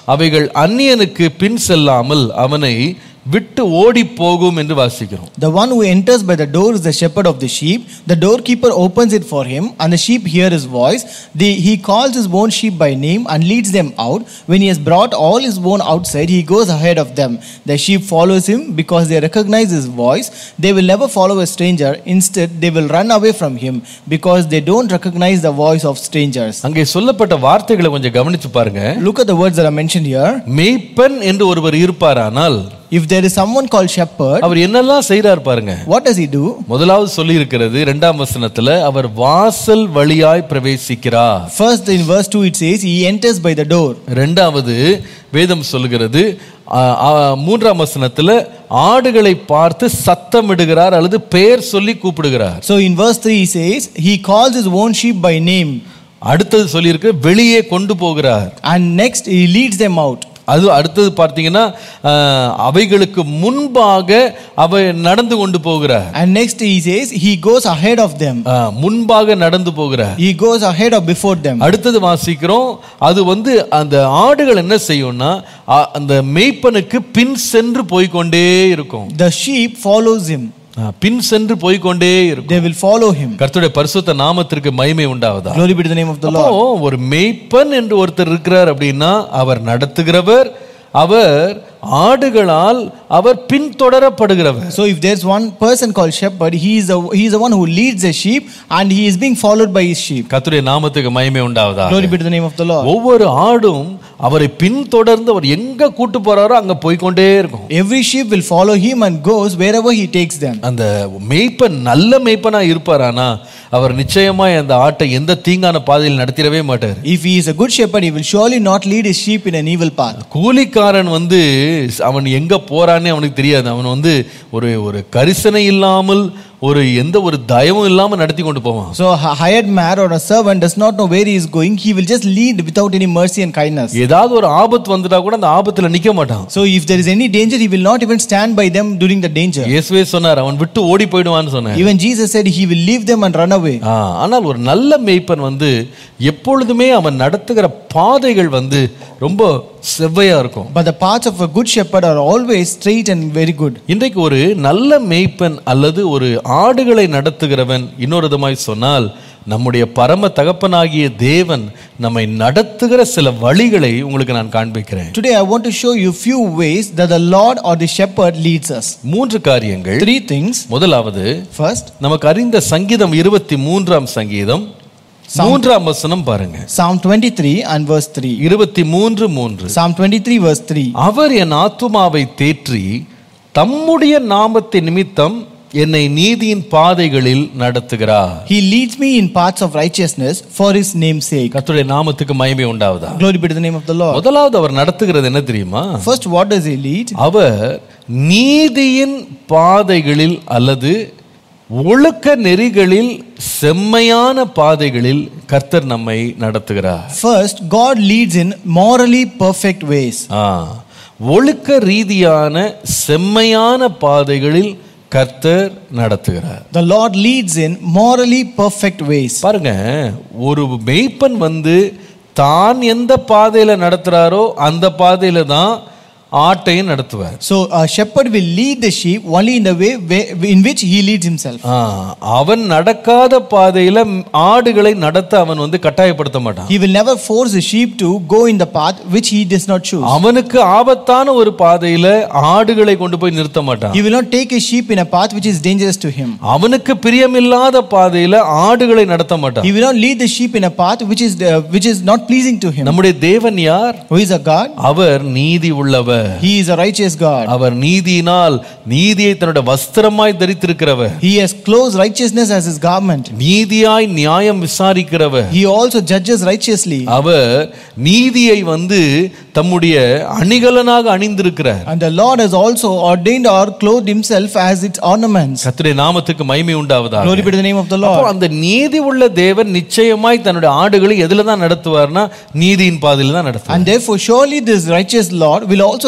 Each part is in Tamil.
அவைகள் அந்நியனுக்கு பின் செல்லாமல் அவனை விட்டு ஓடி போகும் என்று வாசிக்கிறோம் The one who enters by the door is the shepherd of the sheep. The doorkeeper opens it for him, and the sheep hear his voice. The, he calls his own sheep by name and leads them out. When he has brought all his own outside, he goes ahead of them. The sheep follows him because they recognize his voice. They will never follow a stranger. Instead, they will run away from him because they don't recognize the voice of strangers. அங்கே சொல்லப்பட்ட வார்த்தைகளை கொஞ்சம் கவனிச்சு பாருங்க Look at the words that are mentioned here. மெய்ப்பன் என்று ஒருவர் இருப்பாரானால் If there is someone called shepherd, அவர் என்னெல்லாம் செய்றார் பாருங்க what does he do? முதலாவது சொல்லி இருக்கிறது இரண்டாம் வசனத்துல அவர் வாசல் வழியாய் பிரவேசிக்கிறார் First, in verse 2, it says, He enters by the door. ரெண்டாவது வேதம் சொல்லுகிறது ஆ, ஆ, மூன்றாம் வசனத்துல ஆடுகளை பார்த்து சத்தமிடுகிறார் அல்லது பெயர் சொல்லி கூப்பிடுகிறார் So in verse 3 he says, He calls his own sheep by name. அடுத்தது சொல்லியிருக்கு வெளியே கொண்டு போகிறார் And next he leads them out. அது அடுத்தது பார்த்தீங்கன்னா ஆ, அவைகளுக்கு முன்பாக அவை நடந்து கொண்டு போகிறார் And next he says, He goes ahead of them. ஆ, முன்பாக நடந்து போகிறார் He goes ahead of before them. அடுத்தது வாசிக்கிறோம் அது வந்து அந்த ஆடுகள் என்ன செய்யும்னா ஆ, அந்த மேய்ப்பனுக்கு பின் சென்று போய்க்கொண்டே இருக்கும் The sheep follows him. ஆ, பின் சென்று போய்க்கொண்டே இருக்கும் They will follow him. கர்த்தருடைய பரிசுத்த நாமத்திற்கு மகிமை உண்டாவதா Glory be to the name of the அப்போ Lord. ஒரு மேய்ப்பன் என்று ஒருத்தர் இருக்கிறார் அப்படின்னா அவர் நடத்துகிறவர் அவர் ஆடுகளால் அவர் பின்தொடரப்படுகிறவர் So if there's one person called shepherd, he is, the, he is the one who leads the sheep and he is being followed by his sheep. கர்த்தருடைய நாமத்துக்கு மகிமை உண்டாவதா Glory be to the name of the Lord. ஒவ்வொரு ஆடும் அவரை பின்தொடர்ந்து அவர் எங்க கூட்டு போறாரோ அங்க போய்க்கொண்டே இருக்கும் Every sheep will follow him and goes wherever he takes them. அந்த மேய்ப்பன் நல்ல மேய்ப்பனா இருப்பாரானா அவர் நிச்சயமா அந்த ஆட்டை எந்த தீங்கான பாதையில் நடத்திடவே மாட்டார் If he is a good shepherd, he will surely not lead his sheep in an evil path. கூலிக்காரன் வந்து அவன் எங்க போறான்னே அவனுக்கு தெரியாது அவன் வந்து ஒரு ஒரு கரிசனை இல்லாமல் ஒரு எந்த ஒரு தயவும் இல்லாம நடத்தி கொண்டு போவான் So a hired man or a servant does not know where he is going. He will just lead without any mercy and kindness. ஏதாவது ஒரு ஆபத்து வந்துட்டா கூட அந்த ஆபத்துல நிக்க மாட்டான் So if there is any danger, he will not even stand by them during the danger. இயேசுவே சொன்னார் அவன் விட்டு ஓடி போயிடுவான்னு சொன்னார் Even Jesus said he will leave them and run away. ஆ, ஆனால் ஒரு நல்ல மேய்ப்பன் வந்து எப்பொழுதுமே அவன் நடத்துகிற பாதைகள் வந்து ரொம்ப செவ்வையா இருக்கும் But the paths of a good shepherd are always straight and very good. இன்றைக்கு ஒரு நல்ல மேய்ப்பன் அல்லது ஒரு ஆடுகளை நடத்துகிறவன் இன்னொரு விதமாய் சொன்னால் நம்முடைய பரம தகப்பனாகிய தேவன் நம்மை நடத்துகிற சில வழிகளை உங்களுக்கு நான் காண்பிக்கிறேன் Today I want to show you few ways that the Lord or the shepherd leads us. மூன்று காரியங்கள் Three things. முதலாவது First, நமக்கு அறிந்த சங்கீதம் இருபத்தி மூன்றாம் சங்கீதம் மூன்றாம் வசனம் பாருங்க Psalm 23 and verse 3. இருபத்தி மூன்று மூன்று Psalm 23 verse 3. அவர் என் ஆத்துமாவை தேற்றி தம்முடைய நாமத்தின் நிமித்தம் என்னை நீதியின் பாதைகளில் நடத்துகிறார் He leads me in paths of righteousness for his name's sake. கர்த்தருடைய நாமத்துக்கு மகிமை உண்டாவதா Glory be to the name of the Lord. முதலாவது அவர் நடத்துகிறது என்ன தெரியுமா First, what does he lead? அவர் நீதியின் பாதைகளில் அல்லது ஒழுக்க நெறிகளில் செம்மையான பாதைகளில் கர்த்தர் நம்மை நடத்துகிறார் First, God leads in morally perfect ways. ஆ, ஒழுக்க ரீதியான செம்மையான பாதைகளில் கர்த்தர் நடத்துகிறார் The Lord leads in morally perfect ways. பாருங்க ஒரு மெய்ப்பன் வந்து தான் எந்த பாதையில நடத்துறாரோ அந்த பாதையில தான் ஆட்டையும் நடத்துவார் So, a shepherd will lead the sheep only in the way way- in which he leads himself. ஆ, அவன் நடக்காத பாதையில ஆடுகளை நடத்த அவன் வந்து கட்டாயப்படுத்த மாட்டான் He will never force the sheep to go in the path which he does not choose. அவனுக்கு ஆபத்தான ஒரு பாதையில ஆடுகளை கொண்டு போய் நிறுத்த மாட்டான் He will not take a sheep in a path which is dangerous to him. அவனுக்கு பிரியமில்லாத பாதையில ஆடுகளை நடத்த மாட்டான் He will not lead the sheep in a path which is uh, which is not pleasing to him. நம்முடைய தேவன் யார் Who is a God? அவர் நீதி உள்ளவர் He is a righteous God. அவர் நீதியினால் நீதியை தன்னுடைய வஸ்திரமாய் தரித்திருக்கிறவர் He has clothed righteousness as his garment. நீதியாய் நியாயம் விசாரிக்கிறவர் He also judges righteously. அவர் நீதியை வந்து தம்முடைய அணிகலனாக அணிந்திருக்கிறார் And the Lord has also ordained or clothed himself as its ornaments. கர்த்தருடைய நாமத்துக்கு மகிமை உண்டாவதாக Glory be to the name of the அப்போ Lord. அந்த நீதி உள்ள தேவன் நிச்சயமாய் தன்னுடைய ஆடுகளை எதுல தான் நடத்துவார்னா நீதியின் பாதையில தான் நடத்துவார் And therefore, surely this righteous Lord will also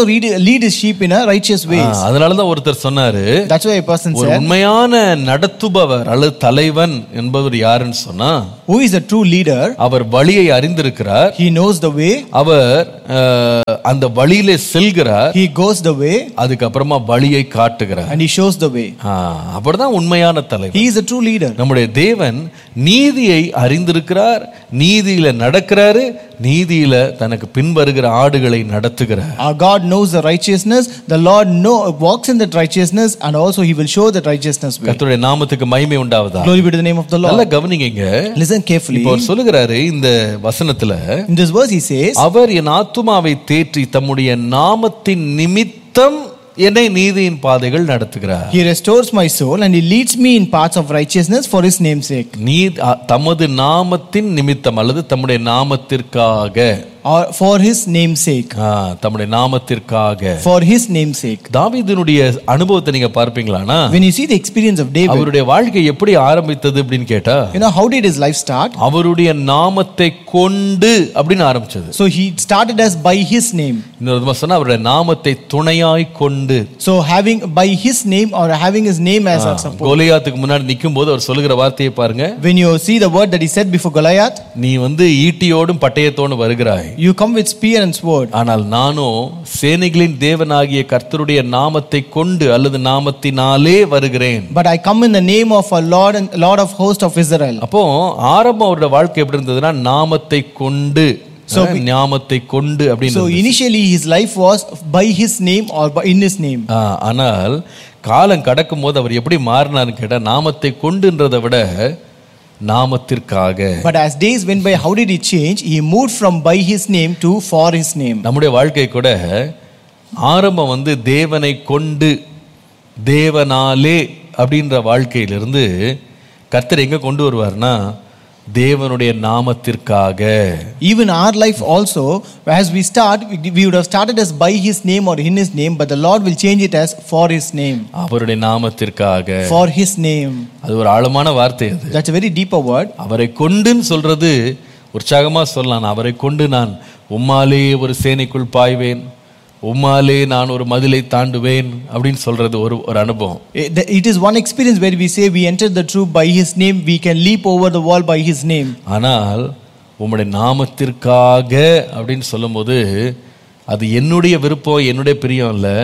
lead, lead his sheep in a righteous way. ஆ, அதனாலதான் ஒருத்தர் சொன்னாரு That's why a person ஒரு said, உண்மையான நடத்துபவர் அல்லது தலைவன் என்பவர் யாருன்னு சொன்னா Who is a true leader? அவர் வழியை அறிந்திருக்கிறார் He knows the way, அவர் அஹ், அந்த வழியிலே செல்கிறார் he goes the way, அதுக்கப்புறமா வழியை காட்டுகிறார் and he shows the way. ஆ, அப்படிதான் உண்மையான தலைவர் He is a true leader. நம்முடைய தேவன் நீதியை அறிந்திருக்கிறார் நீதியில நடக்கிறாரு நீதியில தனக்கு பின்வருகிற ஆடுகளை நடத்துகிறார் Our God knows the righteousness. The Lord know, walks in that righteousness, and also He will show that righteousness way. கர்த்தருடைய நாமத்துக்கு மகிமை உண்டாவதா Glory be to the name of the Lord. நல்லா கவனிங்க Listen carefully. இப்போ அவர் சொல்லுகிறாரு இந்த வசனத்துல In this verse, He says, அவர் என் ஆத்துமாவை தேற்றி தம்முடைய நாமத்தின் நிமித்தம் என்னை நீதியின் பாதைகள் நடத்துகிறார் He restores my soul and He leads me in paths of righteousness for His name's sake. நீ அ- தமது நாமத்தின் நிமித்தம் அல்லது தம்முடைய நாமத்திற்காக Or for His name's sake. ஆ, தம்முடைய நாமத்திற்காக For His name's sake. தாவீதினுடைய அனுபவத்தை நீங்க பார்ப்பீங்களானா When you see the experience of David, அவருடைய வாழ்க்கை எப்படி ஆரம்பித்தது அப்படின்னு கேட்டா you know, how did his life start? அவருடைய நாமத்தை கொண்டு அப்படின்னு ஆரம்பிச்சது So he started as by His name. இன்னொரு விதமா சொன்னா அவருடைய நாமத்தை துணையாய் கொண்டு So having by His name or having His name as a support. கோலியாத்துக்கு முன்னாடி நிற்கும் போது அவர் சொல்லுகிற வார்த்தையை பாருங்க When you see the word that He said before Goliath, நீ வந்து ஈட்டியோடும் பட்டயத்தோடும் வருகிறாய் you come with spear and sword. ஆனால் நானோ சேனைகளின் தேவனாகிய கர்த்தருடைய நாமத்தை கொண்டு அல்லது நாமத்தினாலே வருகிறேன் But I come in the name of our Lord and Lord of host of Israel. அப்போ ஆரம்பம் அவருடைய வாழ்க்கை எப்படி இருந்ததுன்னா நாமத்தை கொண்டு So அஹ், நாமத்தை கொண்டு அப்படின்னு So initially his life was by his name or by, in his name. ஆ, ஆனால் காலம் கடக்கும் போது அவர் எப்படி மாறினார்னு கேட்டா நாமத்தை கொண்டுன்றதை விட நாமத்திற்காக But as days went by, how did he change? He moved from by his name to for his name. நம்முடைய வாழ்க்கை கூட ஆரம்பம் வந்து தேவனை கொண்டு தேவனாலே அப்படின்ற வாழ்க்கையிலிருந்து கர்த்தர் எங்க கொண்டு வருவார்னா தேவனுடைய நாமத்திற்காக Even our life also, as we start, we we would have started as by his name or in his name, but the Lord will change it as for his name. அவருடைய நாமத்திற்காக For his name. அது ஒரு ஆழமான வார்த்தை அது That's a very deeper word. அவரை கொண்டுன்னு சொல்றது உற்சாகமா சொல்லலாம் நான் அவரை கொண்டு நான் உம்மாலே ஒரு சேனைக்குள் பாய்வேன் உம்மாலே நான் ஒரு மதிலை தாண்டுவேன் அப்படின்னு சொல்றது ஒரு ஒரு அனுபவம் It it is one experience where we say we entered the truth by his name, we can leap over the wall by his name. ஆனால் உம்முடைய நாமத்திற்காக அப்படின்னு சொல்லும்போது அது என்னுடைய விருப்பம் என்னுடைய பிரியம் இல்லை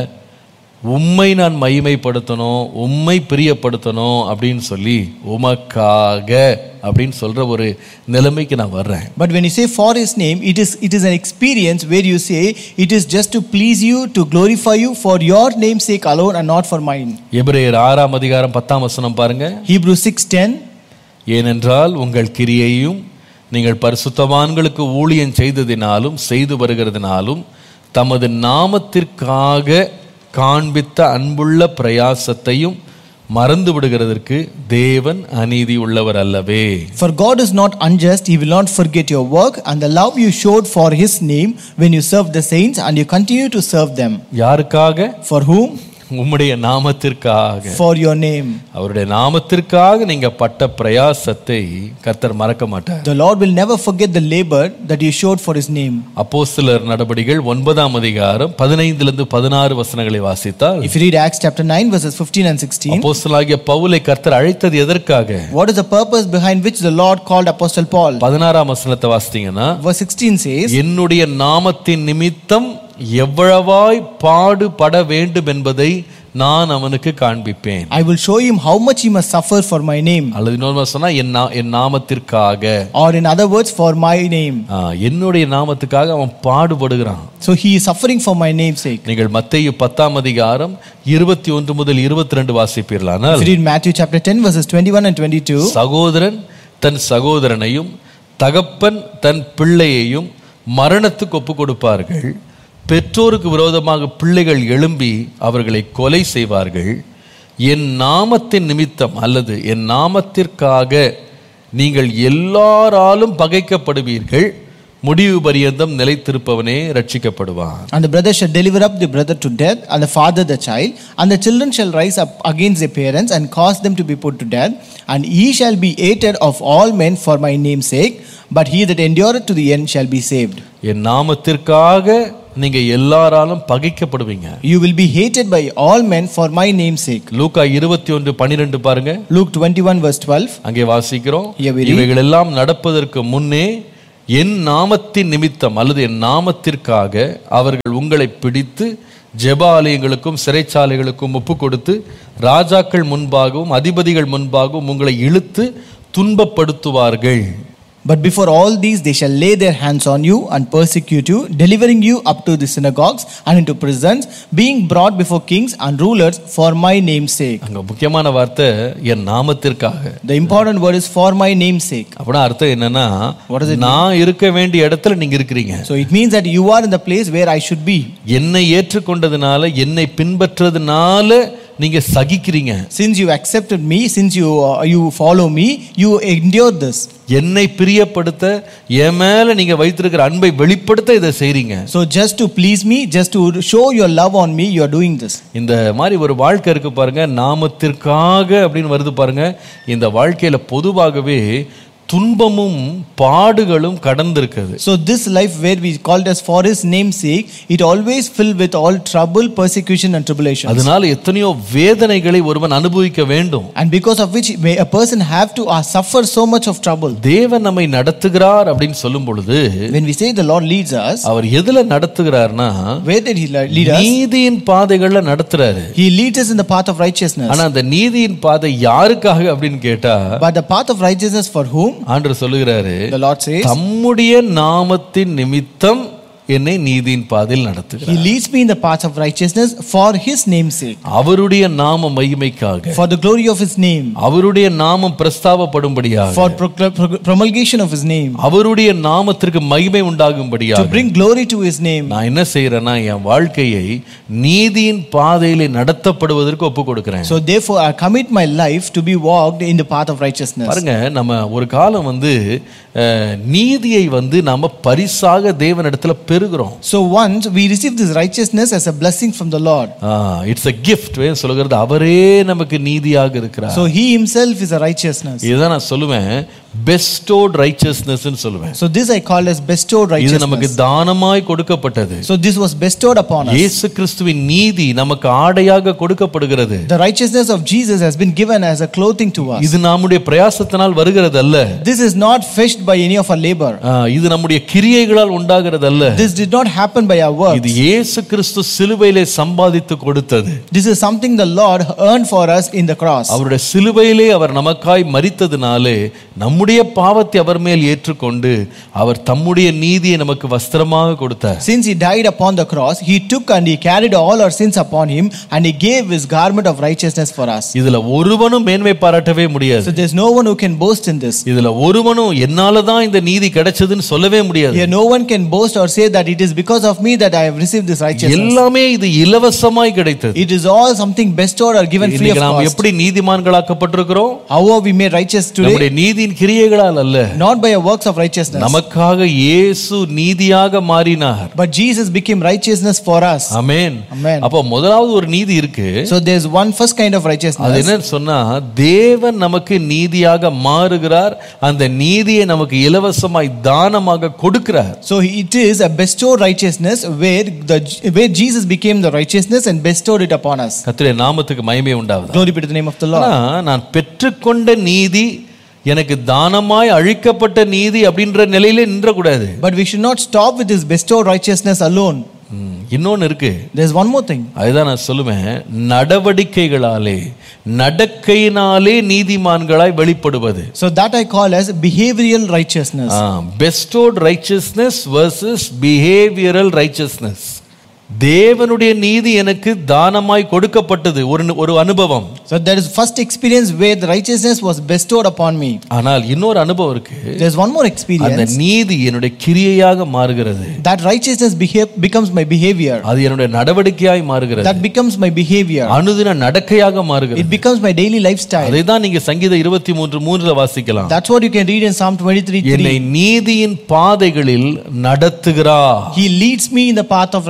உம்மை நான் மகிமைப்படுத்தணும் உம்மை பிரியப்படுத்தணும் அப்படின்னு சொல்லி உமக்காக அப்படின்னு சொல்ற ஒரு நிலைமைக்கு நான் வர்றேன் But when you say for his name, it is it is an experience where you say it is just to please you, to glorify you for your name's sake alone and not for mine. எபிரேயர் ஆறாம் அதிகாரம் பத்தாம் வசனம் பாருங்க Hebrews 6:10 ஏனென்றால் உங்கள் கிரியையும் நீங்கள் பரிசுத்தவான்களுக்கு ஊழியம் செய்ததினாலும் செய்து வருகிறதினாலும் தமது நாமத்திற்காக காண்பித்த அன்புள்ள பிரயாசத்தையும் மறந்து விடுகிறதற்கு தேவன் அநீதி உள்ளவர் அல்லவே For God is not unjust, he will not forget your work and the love you showed for his name when you served the saints and you continue to serve them. யாருக்காக For whom? உம்முடைய நாமத்திற்காக For your name. அவருடைய நாமத்திற்காக நீங்க பட்ட பிரயாசத்தை கர்த்தர் மறக்க மாட்டார் The Lord will never forget the labor that you showed for his name. அப்போஸ்தலர் நடபடிகள் ஒன்பதாம் அதிகாரம் பதினைந்திலிருந்து பதினாறு வசனங்களை வாசித்தால் If you read Acts chapter 9 verses 15 and 16, அப்போஸ்தலனாகிய பவுலை கர்த்தர் அழைத்தது எதற்காக what is the purpose behind which the Lord called Apostle Paul? பதினாறாம் வசனத்தை வாசித்தீங்கன்னா Verse 16 says, என்னுடைய நாமத்தின் நிமித்தம் எவ்வளவாய் பாடுபட வேண்டும் என்பதை நான் அவனுக்கு காண்பிப்பேன் I will show him how much he must suffer for my name. அல்லது இன்னொரு சொன்னா என் நா- என் நாமத்திற்காக Or in other words, for my name. ஆ, என்னுடைய நாமத்துக்காக அவன் பாடுபடுகிறான் So he is suffering for my name's sake. நீங்கள் மத்தேயு பத்தாம் அதிகாரம் இருபத்தி ஒன்று முதல் இருபத்தி ரெண்டு If வாசிப்பீர்களானால் you read Matthew chapter 10 verses 21 and 22, சகோதரன் தன் சகோதரனையும் தகப்பன் தன் பிள்ளையையும் மரணத்துக்கு ஒப்பு கொடுப்பார்கள் பெற்றோருக்கு விரோதமாக பிள்ளைகள் எழும்பி அவர்களை கொலை செய்வார்கள் என் நாமத்தின் நிமித்தம் அல்லது என் நாமத்திற்காக நீங்கள் எல்லாராலும் பகைக்கப்படுவீர்கள் முடிவு பரியந்தம் நிலைத்திருப்பவனே ரட்சிக்கப்படுவான் and the brother shall deliver up the brother to death, and the father the child, and the children shall rise up against their parents and cause them to be put to death, and he shall be hated of all men for my name's sake, but he that endureth to the end shall be saved. என் நாமத்திற்காக நீங்க எல்லாராலும் பகைக்கப்படுவீங்க You will be hated by all men for my name's sake. லூக்கா இருபத்தி ஒன்று பனிரெண்டு பாருங்க Luke 21, verse 12. அங்கே வாசிக்கிறோம் Here we read. இவைகள் எல்லாம் நடப்பதற்கு முன்னே என் நாமத்தின் நிமித்தம் அல்லது என் நாமத்திற்காக அவர்கள் உங்களை பிடித்து ஜெப ஆலயங்களுக்கும் சிறைச்சாலைகளுக்கும் ஒப்பு கொடுத்து ராஜாக்கள் முன்பாகவும் அதிபதிகள் முன்பாகவும் உங்களை இழுத்து துன்பப்படுத்துவார்கள் But before all these, they shall lay their hands on you and persecute you, delivering you up to the synagogues and into prisons, being brought before kings and rulers for my name's sake. அங்க முக்கியமான வார்த்தை என் நாமத்திற்காக The important word is for my name's sake. அப்படின்னா அர்த்தம் என்னன்னா What does it நான் இருக்க வேண்டிய இடத்துல நீங்க இருக்கிறீங்க So it means that you are in the place where I should be. என்னை ஏற்றுக்கொண்டதுனால என்னை பின்பற்றதுனால நீங்க சகிக்கிறீங்க Since you accepted me, since you uh, you follow me, you endure this. என்னை பிரியப்படுத்த என் மேல நீங்க வைத்திருக்கிற அன்பை வெளிப்படுத்த இதை செய்றீங்க So just to please me, just to show your love on me, you are doing this. இந்த மாதிரி ஒரு வாழ்க்கை இருக்கு பாருங்க நாமத்திற்காக அப்படின்னு வருது பாருங்க இந்த வாழ்க்கையில பொதுவாகவே துன்பமும் பாடுகளும் கடந்திருக்குது So this life where we called as for his name's sake, it always filled with all trouble, persecution and tribulation. அதனால எத்தனையோ வேதனைகளை ஒருவன் அனுபவிக்க வேண்டும் And because of which may a person have to uh, suffer so much of trouble. தேவன் நம்மை நடத்துகிறார் அப்படின்னு சொல்லும் பொழுது When we say the Lord leads us, அவர் எதுல நடத்துகிறார்னா where did he le- lead us? நீதியின் பாதைகள்ல நடத்துறாரு He leads us in the path of righteousness. ஆனா அந்த நீதியின் பாதை யாருக்காக அப்படின்னு கேட்டா But the path of righteousness for whom? ஆண்டவர் சொல்லுகிறாரு The Lord says, தம்முடைய நாமத்தின் நிமித்தம் என்னை நீதியின் பாதையில் நடத்துகிறார் He leads me in the path of righteousness for His name's sake, அவருடைய நாம மகிமைக்காக for the glory of His name, அவருடைய நாமம் பிரஸ்தாபப்படும்படியாக for procl- pro- promulgation of His name, அவருடைய நாமத்திற்கு மகிமை to உண்டாகும்படியாக bring glory to His name. நான் என்ன செய்யறேன்னா என் வாழ்க்கையை நீதியின் பாதையிலே நடத்தப்படுவதற்கு ஒப்பு கொடுக்கிறேன் So therefore, I commit my life to be walked in the path of righteousness. பாருங்க நம்ம ஒரு காலம் வந்து அஹ், நீதியை வந்து நாம பரிசாக தேவனிடத்துல பெறுகிறோம் So once we receive this righteousness as a blessing from the Lord. It's a gift வேணும் சொல்லுகிறது அவரே நமக்கு நீதியாக இருக்கிறார் So He Himself is a righteousness. இதுதான் நான் சொல்லுவேன் பெஸ்டோட் ரைச்சஸ்னஸ் சொல்லுவேன் So this I call as bestowed இது நமக்கு righteousness. தானமாய் கொடுக்கப்பட்டது So this was bestowed upon us. இயேசு கிறிஸ்துவின் நீதி நமக்கு ஆடையாக கொடுக்கப்படுகிறது The righteousness of Jesus has been given as a clothing to us. இது நம்முடைய பிரயாசத்தினால் வருகிறது அல்ல This is not fetched by any of our labor. ஆ, இது நம்முடைய கிரியைகளால் உண்டாகிறது அல்ல This did not happen by our works. இது இயேசு கிறிஸ்து சிலுவையிலே சம்பாதித்து கொடுத்தது This is something the Lord earned for us in the cross. அவருடைய சிலுவையிலே அவர் நமக்காய் மரித்ததினாலே நம்முடைய பாவத்தை அவர் மேல் ஏற்றுக்கொண்டு அவர் தம்முடைய நீதியை நமக்கு வஸ்திரமாக கொடுத்தார் Since he died upon the cross, he took and he carried all our sins upon him and he gave his garment of righteousness for us. இதுல ஒருவனும் மேன்மை பாராட்டவே முடியாது So there's no one who can boast in this. இதுல ஒருவனும் என்னால தான் இந்த நீதி கிடைச்சதுன்னு சொல்லவே முடியாது Here, no one can boast or say that it is because of me that I have received this righteousness. எல்லாமே இது இலவசமாய் கிடைத்தது It is all something bestowed or given free of இன்னைக்கு நாம் cost. எப்படி நீதிமான்களாக்கப்பட்டிருக்கிறோம் How are we made righteous today? நம்முடைய நீதியின் கிரியைகளால் அல்ல Not by our works of righteousness. நமக்காக இயேசு நீதியாக மாறினார் But Jesus became righteousness for us. Amen Amen. அப்போ முதலாவது ஒரு நீதி இருக்கு So there's one first kind of அது righteousness. என்னன்னு சொன்னா தேவன் நமக்கு நீதியாக மாறுகிறார் அந்த நீதியை நமக்கு இலவசமாய் தானமாக கொடுக்கிறார் So it is a bestowed righteousness where the where Jesus became the righteousness and bestowed it upon us. கர்த்தருடைய நாமத்துக்கு மகிமை உண்டாவது Glory be to the name of the Lord. ஆனா நான் பெற்றுக்கொண்ட நீதி எனக்கு தானமாய் அழிக்கப்பட்ட நீதி அப்படின்ற நிலையிலே நின்றக்கூடாது But we should not stop with this bestowed righteousness alone. ம், இன்னொன்னு இருக்கு There's one more thing. அதுதான் நான் சொல்லுவேன் நடவடிக்கைகளாலே நடக்கையினாலே நீதிமான்களாய் வெளிப்படுவது So that I call as behavioral righteousness. Bestowed righteousness versus behavioral righteousness தேவனுடைய நீதி எனக்கு தானமாய் கொடுக்கப்பட்டது ஒரு ஒரு அனுபவம் So there is first experience where the righteousness was bestowed upon me. ஆனால் இன்னொரு அனுபவம் இருக்கு There's one more அந்த experience. நீதி என்னுடைய கிரியையாக மாறுகிறது That righteousness behave, becomes my behavior. அது என்னுடைய நடவடிக்கையாய் மாறுகிறது That becomes my behavior. அனுதின நடக்கையாக மாறுகிறது It becomes my daily lifestyle. அதை தான் நீங்க சங்கீத இருபத்தி மூன்று மூன்றுல வாசிக்கலாம் That's what you can read in Psalm 23 என்னை 3. நீதியின் பாதைகளில் நடத்துகிறா He leads me in the path of righteousness.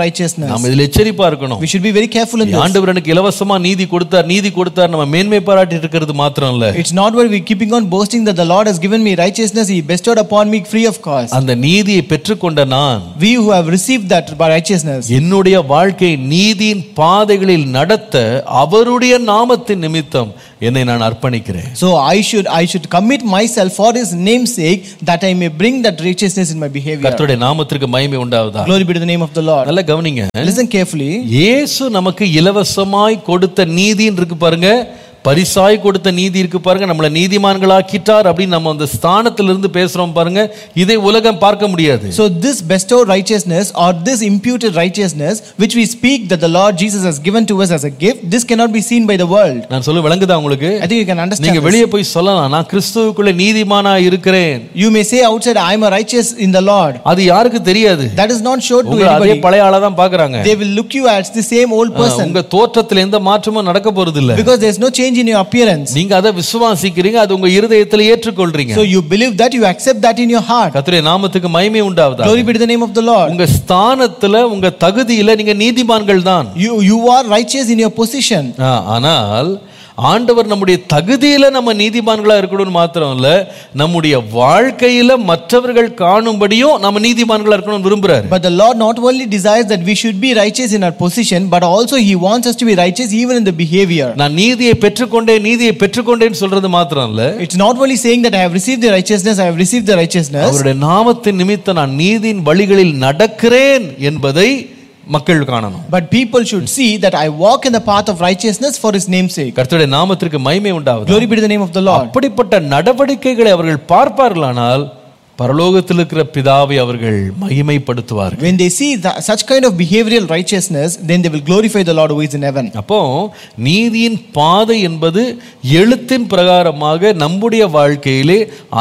நாம் இதில் எச்சரிப்பா இருக்கணும் We should be very careful in this. ஆண்டவர் எனக்கு இலவசமா நீதி கொடுத்தார் நீதி கொடுத்தார் நம்ம மேன்மை பாராட்டி இருக்கிறது மாத்திரம் இல்ல It's not where we're keeping on boasting that the Lord has given me righteousness, He bestowed upon me free of cost. அந்த நீதியை பெற்றுக்கொண்ட நான் We who have received that by righteousness, என்னுடைய வாழ்க்கை நீதியின் பாதைகளில் நடத்த அவருடைய நாமத்தின் நிமித்தம் என்னை நான் அர்ப்பணிக்கிறேன் so I should I should commit myself for His name's sake that I may bring that righteousness in my behavior. கர்த்தருடைய நாமத்திற்கு மகிமை உண்டாவதா Glory be to the name of the Lord. நல்லா கவனிங்க Listen carefully. இயேசு நமக்கு இலவசமாய் கொடுத்த நீதின்னு இருக்கு பாருங்க பரிசாய் கொடுத்த நீதி இருக்கு பாருங்க நம்மளை நீதிமான்களாக்கிட்டார் அப்படின்னு நம்ம அந்த ஸ்தானத்திலிருந்து பேசுறோம் பாருங்க இதை உலகம் பார்க்க முடியாது So this bestowed righteousness or this imputed righteousness which we speak that the Lord Jesus has given to us as a gift, this cannot be seen by the world. நான் சொல்ல விளங்குதா உங்களுக்கு I think you can understand. நீங்க this. வெளியே போய் சொல்லலாம் நான் கிறிஸ்துவுக்குள்ள நீதிமானா இருக்கிறேன் You may say outside, I am a righteous in the Lord. அது யாருக்கு தெரியாது That is not shown to உங்களை அதே anybody. பழைய ஆளா தான் பாக்குறாங்க They will look you as the same old person உங்க தோற்றத்துல எந்த மாற்றமும் நடக்க போறது இல்ல because there is no change in your appearance. நீங்க அதை விசுவாசிக்கிறீங்க அது உங்க இருதயத்துல ஏற்றுக்கொள்றீங்க So you believe that, you accept that in your heart. கர்த்தருடைய நாமத்துக்கு மகிமை உண்டாவதா Glory be to the name of the Lord. உங்க ஸ்தானத்துல உங்க தகுதியில நீங்க நீதிமான்கள் தான் You, you are righteous in your position. ஆ, ஆனால் ஆண்டவர் நம்முடைய தகுதியில நம்ம நீதிமான்களா இருக்கணும்னு மாத்திரம் இல்ல நம்முடைய வாழ்க்கையில மற்றவர்கள் காணும்படியும் நம்ம நீதிமான்களா இருக்கணும்னு விரும்புறாரு But the Lord not only desires that we should be righteous in our position, but also He wants us to be righteous even in the behavior. நான் நீதியை பெற்றுக்கொண்டேன் நீதியை பெற்றுக்கொண்டேன்னு சொல்றது மாத்திரம் இல்ல It's not only saying that I have received the righteousness, I have received the righteousness, அவருடைய நாமத்தின் நிமித்தம் நான் நீதியின் வழிகளில் நடக்கிறேன் என்பதை மக்கள் காணணும் but people should see that I walk in the path of righteousness for His name's sake. கர்த்தருடைய நாமத்திற்கு மகிமை உண்டாவது Glory be to the name of the Lord. அப்படிப்பட்ட நடவடிக்கைகளை அவர்கள் பார்ப்பார்களானால் பரலோகத்தில் இருக்கிற பிதாவை அவர்கள் மகிமைப்படுத்துவார்கள் When they see that, such kind of behavioral righteousness, then they will glorify the Lord who is in heaven. அப்போ நீதியின் பாதை என்பது எழுத்தின் பிரகாரமாக நம்முடைய வாழ்க்கையிலே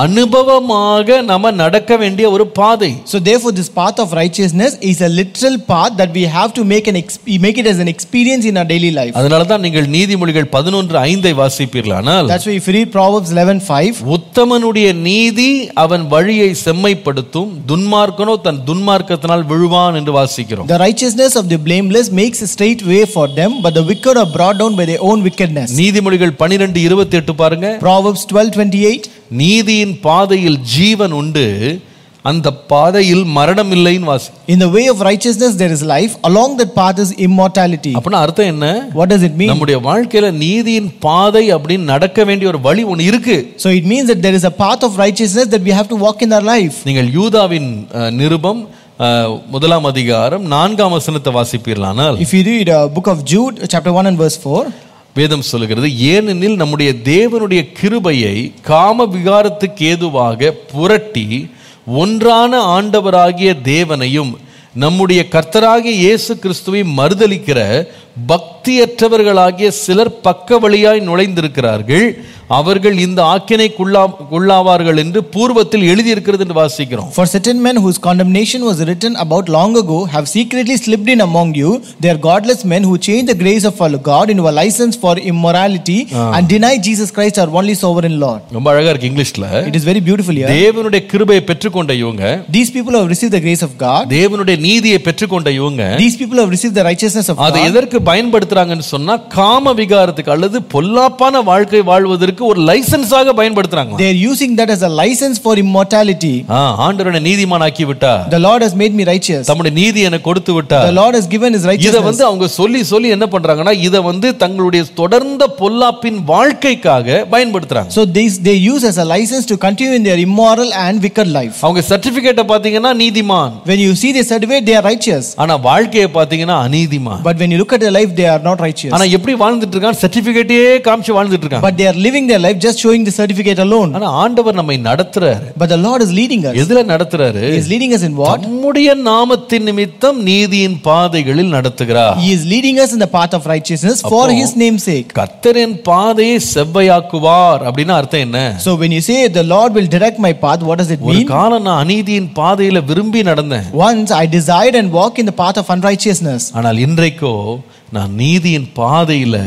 அனுபவமாக நம்ம நடக்க வேண்டிய ஒரு பாதை So therefore, this path of righteousness is a literal path that we have to make an ex- make it as an experience in our daily life. அதனால தான் நீங்கள் நீதிமொழிகள் பதினொன்று ஐந்தை வாசிப்பீர்களானால் That's why if you read Proverbs 11:5, உத்தமனுடைய நீதி அவன் வழியை செம்மைப்படுத்தும் துன்மார்க்கனோ தன் துன்மார்க்கத்தினால் விழுவான் என்று வாசிக்கிறோம் the righteousness of the blameless makes a straight way for them, but the wicked are brought down by their own wickedness. நீதிமொழிகள் பனிரெண்டு இருபத்தி எட்டு பாருங்க Proverbs 12:28, நீதியின் பாதையில் ஜீவன் உண்டு அந்த பாதையில் மரணம் இல்லைன்னு வாசி in the way of righteousness there is life, along that path is immortality. அப்படின்னா அர்த்தம் என்ன What does it mean? நம்முடைய வாழ்க்கையில நீதியின் பாதை அப்படின்னு நடக்க வேண்டிய ஒரு வழி ஒன்று இருக்கு So it means that there is a path of righteousness that we have to walk in our life. நீங்கள் யூதாவின் அஹ், நிருபம் அஹ், முதலாம் அதிகாரம் நான்காம் வசனத்தை வாசிப்பீர்களானால் If you read uh, book of Jude, chapter 1 and verse 4, வேதம் சொல்லுகிறது ஏனெனில் நம்முடைய தேவனுடைய கிருபையை காம விகாரத்துக்கு ஏதுவாக புரட்டி ஒன்றான ஆண்டவராகிய தேவனையும் நம்முடைய கர்த்தராகிய இயேசு கிறிஸ்துவை மறுதலிக்கிற பக்தியற்றவர்களாகிய சிலர் பக்க வழியாய் நுழைந்திருக்கிறார்கள் அவர்கள் இந்த ஆக்கினைக்குள்ளா உள்ளாவார்கள் என்று பூர்வத்தில் எழுதியிருக்கிறது என்று வாசிக்கிறோம் For certain men whose condemnation was written about long ago have secretly slipped in among you. They are godless men who change the grace of our God into a license for immorality and deny Jesus Christ our only sovereign Lord. ரொம்ப அழகா இருக்கு இங்கிலீஷ்ல It is very beautiful here. தேவனுடைய கிருபையை பெற்றுக்கொண்ட இவங்க These people have received the grace of God. தேவனுடைய நீதியை பெற்றுக்கொண்ட இவங்க These people have received the righteousness of அதை God. எதற்கு பயன்படுத்துறாங்கன்னு சொன்னா காம விகாரத்துக்கு அல்லது பொல்லாப்பான வாழ்க்கை வாழ்வதற்கு ஒரு லைசன்ஸாக பயன்படுத்துறாங்க They are using that as a license for immortality. ஆண்டவருடைய நீதிமான் ஆக்கி விட்டா The Lord has made me righteous. தம்முடைய நீதி எனக்கு கொடுத்து விட்டா The Lord has given His இத righteousness. வந்து அவங்க சொல்லி சொல்லி என்ன பண்றாங்கன்னா இத வந்து தங்களுடைய தொடர்ந்த பொல்லாப்பின் வாழ்க்கைக்காக பயன்படுத்துறாங்க So these they use as a license to continue in their immoral and wicked life. அவங்க சர்டிபிகேட்டை பாத்தீங்கன்னா நீதிமான் When you see their certificate, they are righteous. ஆனா வாழ்க்கையை பாத்தீங்கன்னா அநீதிமான் But when you look at their life, they are not righteous. ஆனா எப்படி வாழ்ந்துட்டு இருக்கான் சர்டிபிகேட்டே காமிச்சு வாழ்ந்துட்டு இருக்கான் But they are living their life just showing the certificate alone. ஆனா ஆண்டவர் நம்மை நடத்துறாரு But the Lord is leading us. எதுல நடத்துறாரு He is leading us in what? நம்முடைய நாமத்தின் நிமித்தம் நீதியின் பாதைகளில் நடத்துகிறார் He is leading us in the path of righteousness for His name's sake. கர்த்தரின் பாதையை செவ்வையாக்குவார் அப்படின்னு அர்த்தம் என்ன So when you say the Lord will direct my path, what does it ஒரு mean? காலம் நான் அநீதியின் பாதையில விரும்பி நடந்தேன் Once I desired and walk in the path of unrighteousness. ஆனால் இன்றைக்கோ நான் நீதியின் பாதையில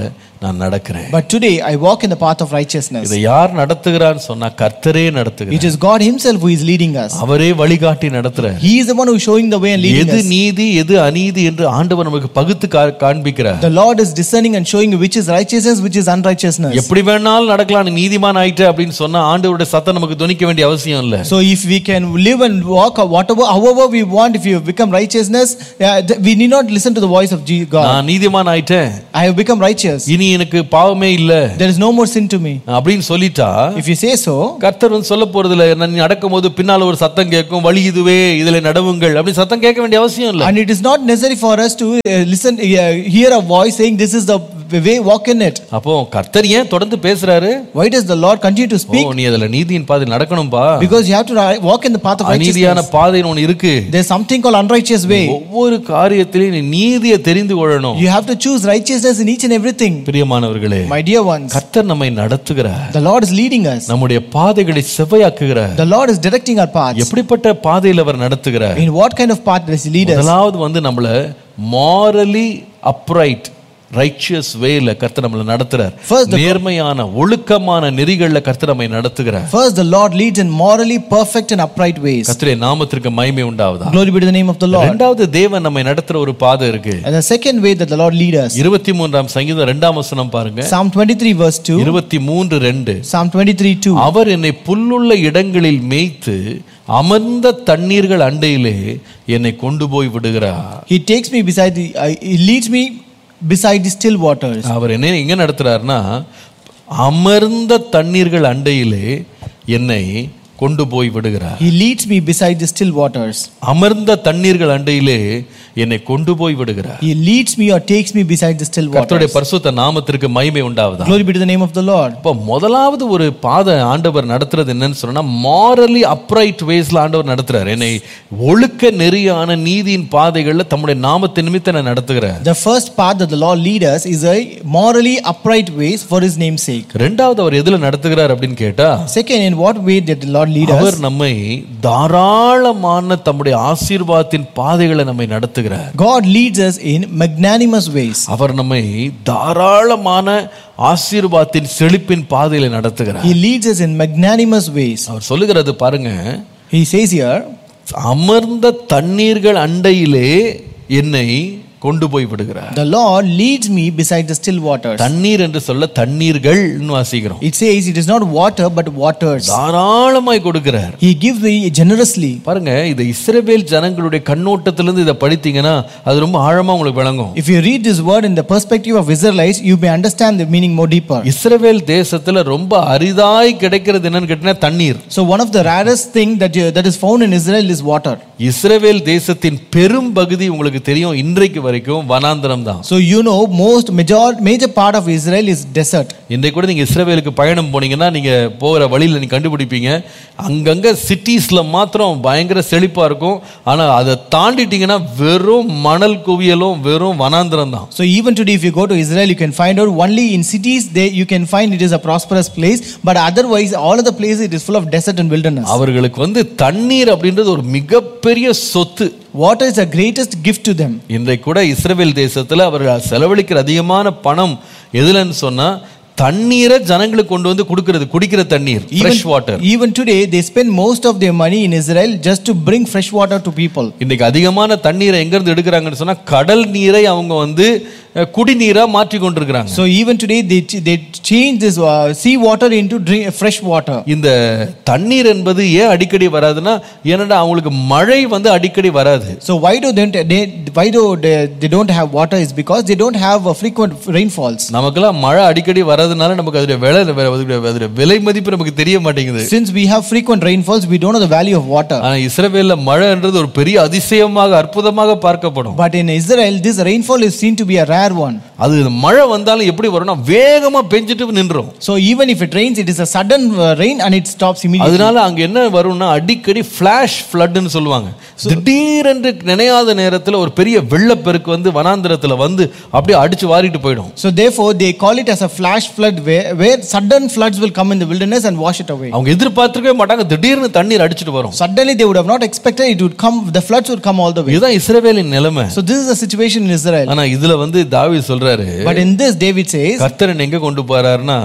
நான் நடக்கிறேன் But today I walk in the path of righteousness. இதை யார் நடத்துகிறான்னு சொன்னா கர்த்தரே நடத்துகிறார் It is God Himself who is leading us. அவரே வழிகாட்டி நடத்துறார் He is the one who is showing the way and leading எது us. நீதி எது அநீதி என்று ஆண்டவர் நமக்கு பகுத்து கா- காண்பிக்கிறார் The Lord is discerning and showing which is righteousness, which is unrighteousness. எப்படி வேணாலும் நடக்கலாம் நீ நீதிமான் ஆயிட்ட அப்படின்னு சொன்னா ஆண்டவருடைய சத்தம் நமக்கு துணிக்க வேண்டிய அவசியம் இல்ல So if we can live and walk or whatever, however we want, if you have become righteousness, uh, th- we need not listen to the voice of Je- God. நான் நீதிமான் ஆயிட்டேன் I have become righteous. இனி எனக்கு பாவமே இல்ல There is no more sin to me. அப்படின்னு சொல்லிட்டா If you say so, கர்த்தர் வந்து சொல்ல போறது இல்ல நான் நடக்கும்போது பின்னால ஒரு சத்தம் கேட்கும் வழி இதுவே இதுல நடவுங்கள் அப்படி சத்தம் கேட்க வேண்டிய அவசியம் இல்ல and it is not necessary for us to uh, listen, uh, hear a voice saying, This is the way, walk in it. அப்போ கர்த்தர் ஏன் தொடர்ந்து பேசுறாரு Why does the Lord continue to O speak? நீ அதுல நீதியின் பாதையில் நடக்கணும்பா Because you have to ri- walk in the path of அநீதியான righteousness. பாதைன்னு ஒண்ணு இருக்கு There's something called unrighteous way. ஒவ்வொரு காரியத்திலையும் நீ நீதியை தெரிந்து கொள்ளணும் You have to choose righteousness in each and everything. பிரியமானவர்களே My dear ones, கர்த்தர் நம்மை நடத்துகிறார் the Lord is leading us. நம்முடைய பாதைகளை செவ்வையாக்குகிறார் The Lord is directing our paths. எப்படிப்பட்ட பாதையில் அவர் நடத்துகிறார் In what kind of path does He lead us? முதலாவது வந்து நம்மள மாரலி அப்ரைட் ரைச்சியஸ் வேல கர்த்தர் நம்மளை நடத்துறார் First, the- நேர்மையான ஒழுக்கமான நெறிகள்ல கர்த்தர் நம்மை நடத்துகிறார் First, the Lord leads in morally perfect and upright ways. கர்த்தருடைய நாமத்திற்கு மகிமை உண்டாவதா Glory be to the name of the Lord. இரண்டாவது தேவன் நம்மை நடத்துற ஒரு பாதை இருக்கு And the second way that the Lord leads us, இருபத்தி மூன்றாம் சங்கீதம் இரண்டாம் வசனம் பாருங்க Psalm 23, verse 2. இருபத்தி மூன்று ரெண்டு Psalm 23, 2. அவர் என்னை புல்லுள்ள இடங்களில் மேய்த்து அமர்ந்த தண்ணீர்கள் அண்டையிலே என்னை கொண்டு போய் விடுகிறார் He takes me beside the, uh, He leads me beside the still waters. அவர் என்ன எங்க நடத்துறாருன்னா அமர்ந்த தண்ணீர்கள் அண்டையிலே என்னை கொண்டு போய் விடுகிறார் He leads me beside the still waters. அமர்ந்த தண்ணீர்கள் அண்டையிலே என்னை கொண்டு போய் விடுகிறார் He leads me or takes me beside the still கர்த்தருடைய waters. பரிசுத்த நாமத்திற்கு மகிமை உண்டாவதா Glory be to the name of the Lord. இப்போ முதலாவது ஒரு பாதை ஆண்டவர் நடத்துறது என்னன்னு சொன்னா மாரலி அப்ரைட் வேஸ்ல ஆண்டவர் நடத்துறார் என்னை ஒழுக்க நெறியான நீதியின் பாதைகள்ல தம்முடைய நாமத்தின் நிமித்தம் என்னை நடத்துகிறார் The first path that the Lord leads us is a morally upright ways for His name's sake. ரெண்டாவது அவர் எதுல நடத்துகிறார் அப்படின்னு கேட்டா Second, in what way did the Lord lead our us? நம்மை தாராளமான தம்முடைய ஆசீர்வாதத்தின் பாதைகளை நம்மை நடத்துகிறார் God leads us in magnanimous ways. அவர் நம்மை தாராளமான ஆசீர்வாதத்தின் செழிப்பின் பாதையில நடத்துகிறார் He leads us in magnanimous ways. அவர் சொல்லுகிறது பாருங்க He says here, அமர்ந்த தண்ணீர்கள் அண்டையிலே என்னை கொண்டு போய் விடுகிறார் The Lord leads me beside the still waters. தண்ணீர் என்று சொல்ல தண்ணீர்கள்னு வாசிக்கிறோம் It says it is not water but waters. தாராளமாய் கொடுக்கிறார் He gives me generously. பாருங்க இது இஸ்ரவேல் ஜனங்களுடைய கண்ணோட்டத்திலிருந்து இதை படித்தீங்கன்னா அது ரொம்ப ஆழமா உங்களுக்கு விளங்கும் If you read this word in the perspective of Israelites, you may understand the meaning more deeper. இஸ்ரவேல் தேசத்துல ரொம்ப அரிதாய் கிடைக்கிறது என்னன்னு கேட்டீங்கன்னா தண்ணீர் So one of the rarest thing that you, that is found in Israel is water. இஸ்ரவேல் தேசத்தின் பெரும் பகுதி உங்களுக்கு தெரியும் இன்றைக்கு வரைக்கும் வனாந்தரம் தான் So you know most major major part of Israel is desert. இன்றைக்கு கூட நீங்க இஸ்ரவேலுக்கு பயணம் போனீங்கன்னா நீங்க போகிற வழியில நீங்க கண்டுபிடிப்பீங்க அங்கங்க சிட்டிஸ்ல மாத்திரம் பயங்கர செழிப்பா இருக்கும் ஆனா அதை தாண்டிட்டீங்கன்னா வெறும் மணல் குவியலும் வெறும் வனாந்தரம் தான் So even today, if you go to Israel, you can find out only in cities they you can find it is a prosperous place, but otherwise all other places it is full of desert and wilderness. அவர்களுக்கு வந்து தண்ணீர் அப்படின்றது ஒரு மிகப்பெரிய சொத்து Water is the greatest gift to them. இன்றைக்கு கூட இஸ்ரவேல் தேசத்துல அவர்கள் செலவழிக்கிற அதிகமான பணம் எதுலன்னு சொன்னா தண்ணீரை ஜனங்களுக்கு கொண்டு வந்து கொடுக்கிறது குடிக்கிற தண்ணீர் fresh water even today, they spend most of their money in Israel just to bring fresh water to people. இன்னைக்கு அதிகமான தண்ணீரை எங்க இருந்து எடுக்கிறாங்கன்னு சொன்னா கடல் நீரை அவங்க வந்து அஹ், குடிநீரா மாற்றி கொண்டிருக்கிறாங்க So even today, they they change this uh, sea water into drink, fresh water. இந்த தண்ணீர் என்பது ஏன் அடிக்கடி வராதுன்னா ஏன்னா அவங்களுக்கு மழை வந்து அடிக்கடி வராது So why do they, they why do they, they don't have water is because they don't have uh, frequent rainfalls. நமக்கெல்லாம் மழை அடிக்கடி வர்றதுனால நமக்கு அதோட விலை அதோட அதோட விலை மதிப்பு நமக்கு தெரிய மாட்டேங்குது Since we have frequent rainfalls, we don't know the value of water. ஆனா இஸ்ரவேல்ல மழைன்றது ஒரு பெரிய அதிசயமாக அற்புதமாக பார்க்கப்படும் But in Israel, this rainfall is seen to be a rare one. அது மழை வந்தாலும் எப்படி வரும்னா வேகமா பெஞ்சிட்டு நின்றோம் So even if it rains, it is a sudden uh, rain and it stops immediately. அதனால அங்க என்ன வரும்னா அடிக்கடி ஃபிளாஷ் ஃப்ளட்னு சொல்லுவாங்க திடீரென்று நினையாத நேரத்துல ஒரு பெரிய வெள்ளப்பெருக்கு வந்து வனாந்திரத்துல வந்து அப்படியே அடிச்சு வாரிட்டு போயிடும் So therefore, they call it as a flash flood where, where sudden floods will come in the wilderness and wash it away. அவங்க எதிர்பார்த்திருக்கவே மாட்டாங்க திடீர்னு தண்ணீர் அடிச்சிட்டு வரும் Suddenly, they would have not expected it would come, the floods would come all the way. இதுதான் இஸ்ரவேலின் நிலைமை So this is the situation in Israel. ஆனா இதுல வந்து தாவீது சொல்றாரு சொல்றாரு But in this, David says, கர்த்தர் என்னை எங்க கொண்டு போறாருன்னா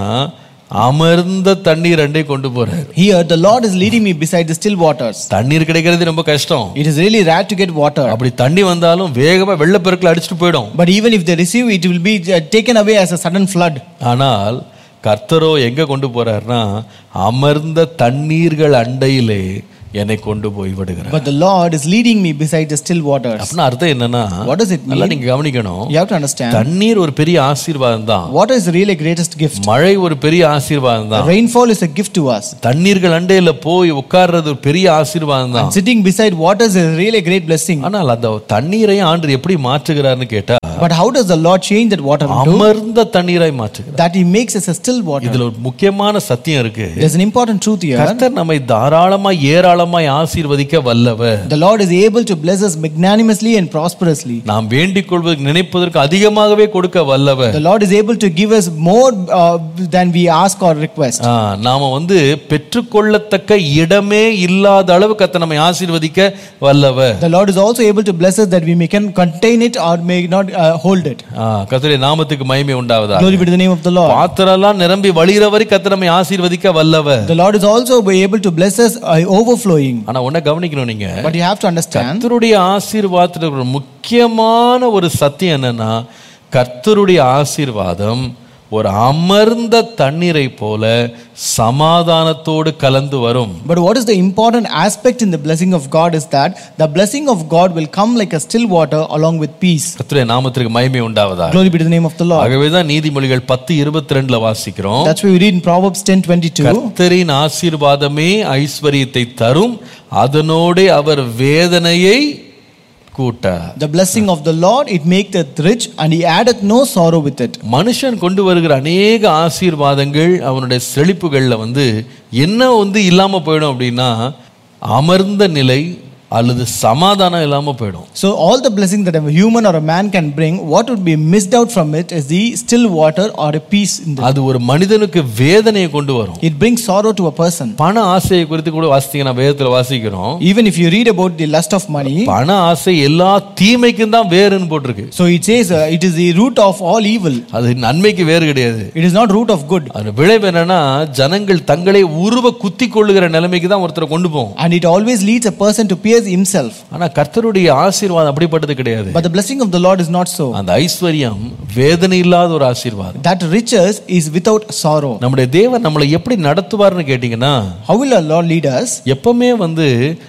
அமர்ந்த தண்ணீர் அண்டை கொண்டு போறாரு Here, the Lord is leading me beside the still waters. தண்ணீர் கிடைக்கிறது ரொம்ப கஷ்டம் It is really rare to get water. அப்படி தண்ணி வந்தாலும் வேகமா வெள்ளப்பெருக்கில் அடிச்சுட்டு போயிடும் But even if they receive, it will be uh, taken away as a sudden flood. ஆனால் கர்த்தரோ எங்க கொண்டு போறாருன்னா அமர்ந்த தண்ணீர்கள் அண்டையிலே என்னை கொண்டு போய் விடுகிறார் But the Lord is leading me beside the still waters. அப்படின்னா அர்த்தம் என்னன்னா What does it நல்லா mean? நீங்க கவனிக்கணும் You have to understand. தண்ணீர் ஒரு பெரிய ஆசீர்வாதம் தான் Water is really greatest gift. மழை ஒரு பெரிய ஆசீர்வாதம் தான் Rainfall is a gift to us. தண்ணீர்கள் அண்டையில போய் உட்கார்றது ஒரு பெரிய ஆசீர்வாதம் தான் Sitting beside waters is really a great blessing. ஆனால் அந்த தண்ணீரையும் ஆண்டு எப்படி மாற்றுகிறார்னு கேட்டா But how does the Lord change that water into? அமர்ந்த தண்ணீராய் மாற்றுகிறார் That He makes us a still water. இதுல ஒரு முக்கியமான சத்தியம் இருக்கு There's an important truth here. கர்த்தர் நம்மை தாராளமாய் ஏராளமாய் ஆசீர்வதிக்க வல்லவர் The Lord is able to bless us magnanimously and prosperously. நாம் வேண்டிக் கொள்வதற்கு நினைப்பதற்கு அதிகமாகவே கொடுக்க வல்லவர் The Lord is able to give us more uh, than we ask or request. ஆ, நாம வந்து பெற்றுக்கொள்ளத்தக்க இடமே இல்லாத அளவு கர்த்தர் நம்மை ஆசீர்வதிக்க வல்லவர் The Lord is also able to bless us that we may can contain it or may not uh, hold it. ஆ, கர்த்தருடைய நாமத்துக்கு மகிமை உண்டாவதா Glory be to the name of the Lord. பாத்திரம்லாம் நிரம்பி வழிகிற வரை கர்த்தர் நம்மை ஆசீர்வதிக்க வல்லவர் The Lord is also able to bless us uh, overflowing. ஆனா உன்ன கவனிக்கணும் நீங்க But you have to understand கர்த்தருடைய ஆசீர்வாதத்துல ஒரு முக்கியமான ஒரு சத்தியம் என்னன்னா கர்த்தருடைய ஆசீர்வாதம் ஒரு அமர்ந்த தண்ணீரை போல சமாதானத்தோடு கலந்து வரும் But what is the important aspect in the blessing of God is that the blessing of God will come like a still water along with peace. கர்த்தருடைய நாமத்திற்கு மகிமை உண்டாவதா Glory be to the name of the Lord. ஆகவேதான் நீதிமொழிகள் பத்து இருபத்தி ரெண்டுல வாசிக்கிறோம் That's why we read in Proverbs 10:22. கர்த்தரின் ஆசீர்வாதமே ஐஸ்வர்யத்தை தரும் அதனோடே அவர் வேதனையை கூட்டார் The blessing of the Lord it maketh rich and he addeth no sorrow with it. மனுஷன் கொண்டு வருகிற அநேக ஆசீர்வாதங்கள் அவனுடைய செழிப்புகள்ல வந்து என்ன வந்து இல்லாம போயிடும் அப்படின்னா அமர்ந்த நிலை அல்லது சமாதானம் இல்லாம போயிடும் So all the blessing that a human or a man can bring, what would be missed out from it is the still water or a peace in the அது ஒரு மனிதனுக்கு வேதனையை கொண்டு வரும் It brings sorrow to a person. பண ஆசையை குறித்து கூட வாசித்தீங்கன்னா வேதத்துல வாசிக்கிறோம் Even if you read about the lust of money, பண ஆசை எல்லா தீமைக்கும் தான் வேறுன்னு போட்டிருக்கு so it says uh, it is the root of all evil. அது நன்மைக்கு வேறு கிடையாது It is not root of good. அது விளைவு என்னன்னா ஜனங்கள் தங்களை உருவ குத்தி கொள்ளுகிற நிலைமைக்கு தான் ஒருத்தரை கொண்டு போகும் And it always leads a person to pierce himself. ஆனா கர்த்தருடைய ஆசீர்வாதம் அப்படிப்பட்டது கிடையாது But the blessing of the Lord is not so. அந்த ஐஸ்வர்யம் வேதனை இல்லாத ஒரு ஆசீர்வாதம் That riches is without sorrow. நம்முடைய தேவன் நம்மளை எப்படி நடத்துவார்னு கேட்டீங்கன்னா How will our Lord lead us? எப்பவுமே வந்து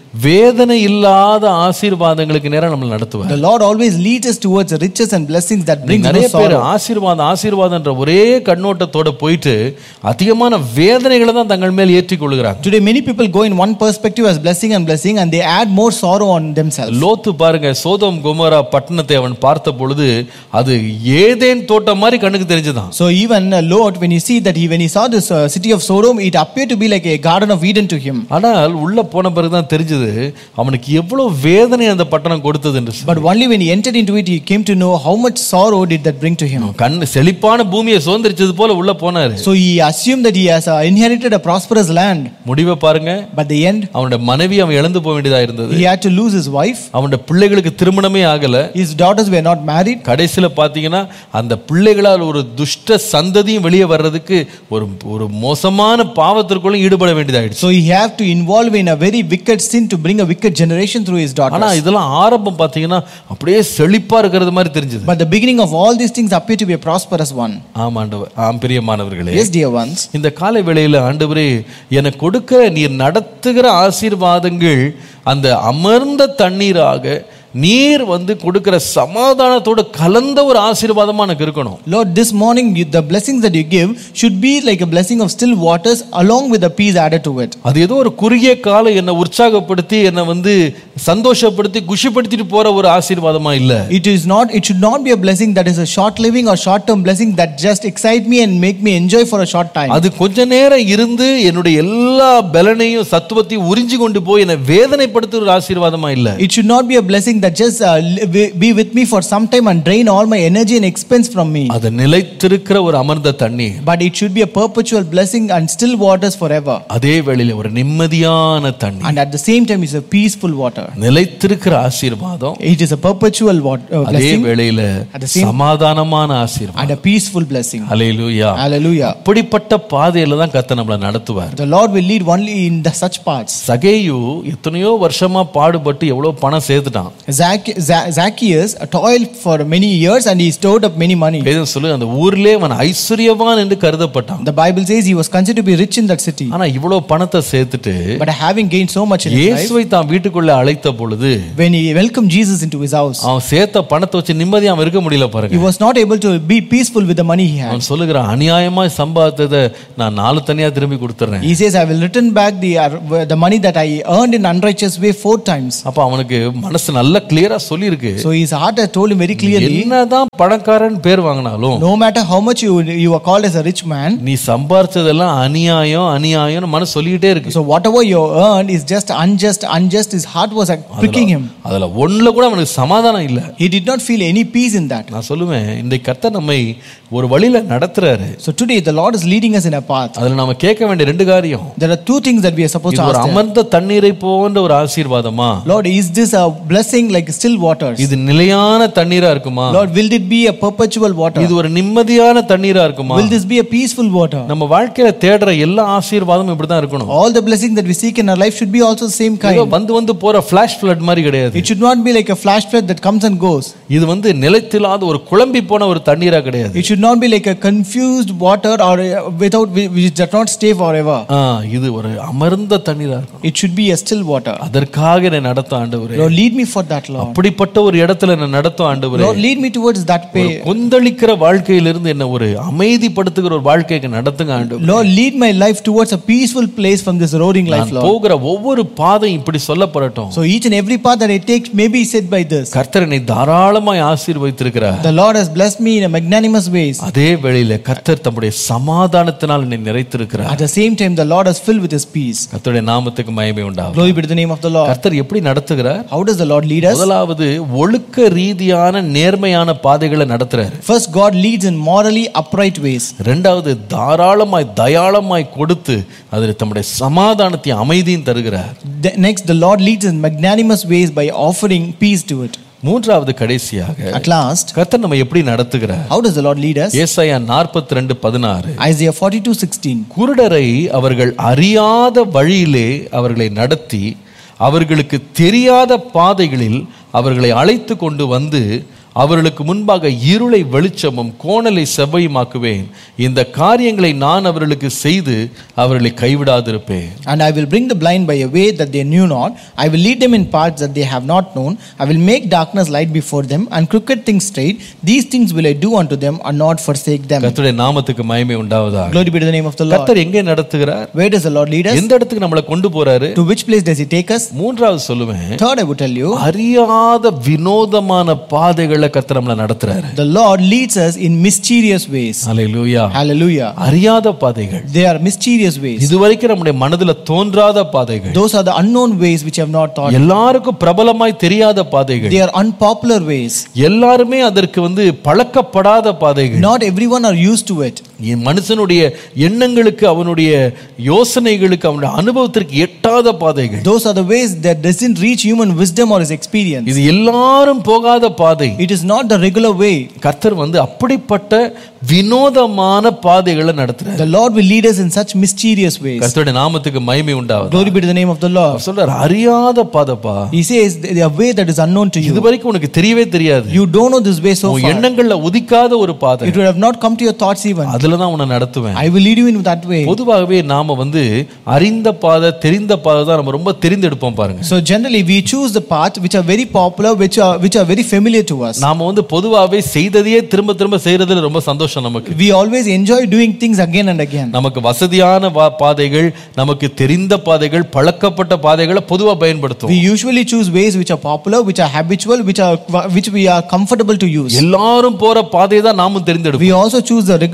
வேதனை இல்லாத ஆசீர்வாதங்களுக்கு நேரம் நம்மளை நடத்துவார் The Lord always leads us towards the riches and blessings that brings நிறைய no பேர் sorrow. ஆசீர்வாதம் ஆசீர்வாதம்ன்ற ஒரே கண்ணோட்டத்தோட போயிட்டு அதிகமான வேதனைகளை தான் தங்கள் மேல் ஏற்றிக் கொள்கிறாங்க Today, many people go in one perspective as blessing and blessing, and they add more sorrow on themselves. லோத்து பாருங்க சோதோம் குமரா பட்டணத்தை அவன் பார்த்த பொழுது அது ஏதேன் தோட்டம் மாதிரி கண்ணுக்கு தெரிஞ்சுதான் So even uh, Lot, when you see that he, when he saw this uh, city of Sodom, it appeared to be like a garden of Eden to him. ஆனால் உள்ள போன பிறகுதான் தெரிஞ்சது அவனுக்கு எவ்வளவு வேதனை அந்த பட்டணம் கொடுத்தது என்று சொல்லி. But only when he entered into it, he came to know how much sorrow did that bring to him. கண் செழிப்பான பூமியை சுதந்திரிச்சது போல உள்ள போனாரு So he assumed that he has uh, inherited a prosperous land. முடிவை பாருங்க But the end, அவனுடைய மனைவி அவன் இழந்து போக வேண்டியதா இருந்தது he had to lose his wife. அவனுடைய பிள்ளைகளுக்கு திருமணமே ஆகல His daughters were not married. கடைசியில பாத்தீங்கன்னா அந்த பிள்ளைகளால் ஒரு துஷ்ட சந்ததியும் வெளியே வர்றதுக்கு ஒரு ஒரு மோசமான பாவத்திற்குள்ள ஈடுபட வேண்டியதாயிடுச்சு So he had to involve in a very wicked sin to bring a wicked generation through his ஆனா daughters. இதெல்லாம் ஆரம்பம் பாத்தீங்கன்னா அப்படியே செழிப்பா இருக்கிறது மாதிரி தெரிஞ்சது But the beginning of all these things appear to be a prosperous one. ஆமாண்டவர் ஆம் பிரியமானவர்களே Yes, dear ones. இந்த காலை வேளையில ஆண்டவரே எனக்கு கொடுக்கிற நீர் நடத்துகிற ஆசீர்வாதங்கள் அந்த அமர்ந்த தண்ணீராக நீர் வந்து கொடுக்கிற சமாதானத்தோட கலந்த ஒரு ஆசீர்வாதமா எனக்கு இருக்கணும் Lord, this morning you, the blessings that you give should be like a blessing of still waters along with the peace added to it. அது ஏதோ ஒரு குறுகிய காலம் என்னை உற்சாகப்படுத்தி என்னை வந்து சந்தோஷப்படுத்தி குஷிப்படுத்திட்டு போற ஒரு ஆசீர்வாதமா இல்ல It is not, it should not be a blessing that is a short living or short term blessing that just excite me and make me enjoy for a short time. அது கொஞ்ச நேரம் இருந்து என்னுடைய எல்லா பலனையும் சத்துவத்தையும் உறிஞ்சி கொண்டு போய் என்னை வேதனைப்படுத்துற ஒரு ஆசீர்வாதமா இல்ல It should not be a blessing that just uh, li- be- be with me for some time and drain all my energy and expense from me. அது நிலைத்திருக்கிற ஒரு அமர்ந்த தண்ணீர் But it should be a perpetual blessing and still waters forever. அதே வேளையில ஒரு நிம்மதியான தண்ணீர் And at the same time, it's a peaceful water. நிலைத்திருக்கிற ஆசீர்வாதம் It is a perpetual wat- uh, அதே blessing வேளையில At the same- சமாதானமான ஆசீர்வாதம் and a peaceful blessing. Hallelujah Hallelujah. அப்படிப்பட்ட பாதையில தான் கத்த நம்மளை நடத்துவார் The Lord will lead only in the such paths. சகேயு எத்தனையோ வருஷமா பாடுபட்டு எவ்வளவு பணம் சேர்த்துட்டான் Zac- Za- Zacchaeus toiled for many years and he stored up many money. வேதம் சொல்லு அந்த ஊர்லயே அவன் ஐஸ்வர்யவான் என்று கருதப்பட்டான் The Bible says he was considered to be rich in that city. ஆனா இவ்வளவு பணத்தை சேர்த்துட்டு But having gained so much in his life, இயேசுவை தான் வீட்டுக்குள்ள அழைத்த பொழுது when he welcomed Jesus into his house, அவன் சேர்த்த பணத்தை வச்சு நிம்மதியா அவன் இருக்க முடியல he பாருங்க was not able to be peaceful with the money he had. அவன் சொல்லுகிறான் அநியாயமாய் சம்பாதித்ததை நான் நாலு தனியா திரும்பி கொடுத்துறேன் He says, I will return back the, uh, the money that I earned in unrighteous way four times. அப்ப அவனுக்கு மனசு நல்ல கிளியரா சொல்லியிருக்கு So his heart had told him very clearly, என்னதான் பணக்காரன் பேர் வாங்கினாலும் no matter how much you, you are called as a rich man, நீ சம்பாரிச்சதெல்லாம் அநியாயம் அநியாயம்னு மனசு சொல்லிக்கிட்டே இருக்கு so whatever you earned is just unjust, unjust. His heart was like pricking him. அதுல ஒண்ணுல கூட அவனுக்கு சமாதானம் இல்ல He did not feel any peace in that. நான் சொல்லுவேன் இந்த கர்த்தர் நம்மை ஒரு வழியில நடத்துறாரு So today the Lord is leading us in a path. அதுல நாம கேட்க வேண்டிய ரெண்டு காரியம் There are two things that we are supposed இது to ஒரு ask. Him. அமர்ந்த தண்ணீரை போன்ற ஒரு ஆசீர்வாதமா Lord, is this a blessing like still waters? இது நிலையான தண்ணீரா இருக்குமா Lord, will it be a perpetual water? இது ஒரு நிம்மதியான தண்ணீரா இருக்குமா Will this be a peaceful water? நம்ம வாழ்க்கையில தேடுற எல்லா ஆசீர்வாதமும் இப்படிதான் இருக்கணும் All the blessings that we seek in our life should be also the same ஏதோ kind. வந்து வந்து போற ஃபிளாஷ் ஃபிளட் மாதிரி கிடையாது It should not be like a flash flood that comes and goes. இது வந்து நிலைத்தில்லாத ஒரு குழம்பி போன ஒரு தண்ணீரா கிடையாது It should not be like a confused water or uh, without which does not stay forever. ஆ, இது ஒரு அமர்ந்த தண்ணீரா இருக்கும் It should be a still water. அதற்காக என்னை நடத்தும் ஆண்டவரே Lord, lead me for that, Lord. அப்படிப்பட்ட ஒரு இடத்துல என்ன நடத்தும் ஆண்டவரே Lord, lead me towards that ஒரு way. கொந்தளிக்கிற வாழ்க்கையிலிருந்து என்ன ஒரு அமைதிப்படுத்துகிற ஒரு வாழ்க்கைக்கு நடத்துங்க ஆண்டவர் Lord, lead my life towards a peaceful place from this roaring life, நான் Lord. போகிற ஒவ்வொரு பாதையும் இப்படி சொல்லப்படட்டும் So each and every path that I take may be said by this. கர்த்தர் என்னை தாராளமாய் ஆசீர்வதித்திருக்கிறார் The Lord has blessed me in a magnanimous ways. அதே வேளையில கர்த்தர் தம்முடைய சமாதானத்தினால் என்னை நிறைத்திருக்கிறார் At the same time, the Lord has filled with His peace. கர்த்தருடைய நாமத்துக்கு மயமே உண்டாகும் Glory be to the name of the Lord. கர்த்தர் எப்படி நடத்துகிறார் How does the Lord lead us? முதலாவது ஒழுக்க ரீதியான நேர்மையான பாதைகளை நடத்துறாரு First, God leads in morally upright ways. ரெண்டாவது தாராளமாய் தயாளமாய் கொடுத்து அதில் தம்முடைய சமாதானத்தையும் அமைதியும் தருகிறார் The- Next, the Lord leads in magnanimous ways by offering peace to it. மூன்றாவது கடைசியாக At last, கர்த்தர் நம்ம எப்படி நடத்துகிறார் how does the Lord lead us? ஏசாயா நாற்பத்தி ரெண்டு பதினாறு Isaiah 42 16. குருடரை அவர்கள் அறியாத வழியிலே அவர்களை நடத்தி அவர்களுக்கு தெரியாத பாதைகளில் அவர்களை அழைத்து கொண்டு வந்து அவர்களுக்கு முன்பாக இருளை வெளிச்சமும் கோணலை செவ்வையுமாக்குவேன் இந்த காரியங்களை நான் அவர்களுக்கு செய்து அவர்களை கைவிடாதிருப்பேன் And I will bring the blind by a way that they knew not. I will lead them in paths that they have not known. I will make darkness light before them and crooked things straight. These things will I do unto them and not forsake them. கர்த்தருடைய நாமத்துக்கு மகிமை உண்டாவதா Glory be to the name of the Lord. கர்த்தர் எங்கே நடத்துகிறார் Where does the Lord lead us? எந்த இடத்துக்கு நம்மளை கொண்டு போறாரு To which place does He take us? மூன்றாவது சொல்லுவேன் Third, I would tell you, அறியாத வினோதமான பாதைகளை கர்த்தர் நம்மளை நடத்துறாரு the Lord leads us in mysterious ways. Hallelujah Hallelujah. அறியாத பாதைகள் They are mysterious ways. இதுவரைக்கும் நம்முடைய மனதுல தோன்றாத பாதைகள் Those are the unknown ways which have not thought. எல்லாருக்கும் பிரபலமாய் தெரியாத பாதைகள் They are unpopular ways. எல்லாருமே அதற்கு வந்து பழக்கப்படாத பாதைகள் Not everyone are used to it. என் மனுஷனுடைய எண்ணங்களுக்கு அவனுடைய யோசனைகளுக்கு அவனுடைய அனுபவத்திற்கு எட்டாத பாதைகள் Those are the ways that doesn't reach human wisdom or his experience. இது எல்லாரும் போகாத பாதை It is not the regular way. கர்த்தர் வந்து அப்படிப்பட்ட வினோதமான பாதைகளை நடத்துறார் The Lord will lead us in such mysterious ways. கர்த்தருடைய நாமத்துக்கு மகிமை உண்டாவது Glory be to the name of the Lord. அவர் சொல்றார் அறியாத பாதைப்பா He says the way that is unknown to you. இதுவரைக்கும் உனக்கு தெரியவே தெரியாது You don't know this way so உன் far. எண்ணங்கள்ல உதிக்காத ஒரு பாதை It would have not come to your thoughts even. அதுல தான் உன்னை நடத்துவேன் I will lead you in that way. பொதுவாகவே நாம வந்து அறிந்த பாதை தெரிந்த பாதை தான் நம்ம ரொம்ப தெரிந்தெடுப்போம் பாருங்க So generally we choose the path which are very popular, which are which are very familiar to us. நாம வந்து பொதுவாகவே செய்ததையே திரும்ப திரும்ப செய்யறதுல ரொம்ப சந்தோஷம் நமக்கு We always enjoy doing things again and again. நமக்கு வசதியான வா- பாதைகள் நமக்கு தெரிந்த பாதைகள் பழக்கப்பட்ட பாதைகளை பொதுவா பயன்படுத்தும் We usually choose ways which are popular, which are habitual, which are which we are comfortable to use. எல்லாரும் போற பாதையை தான் நாமும் தெரிந்தெடுப்போம் We also choose the regular way which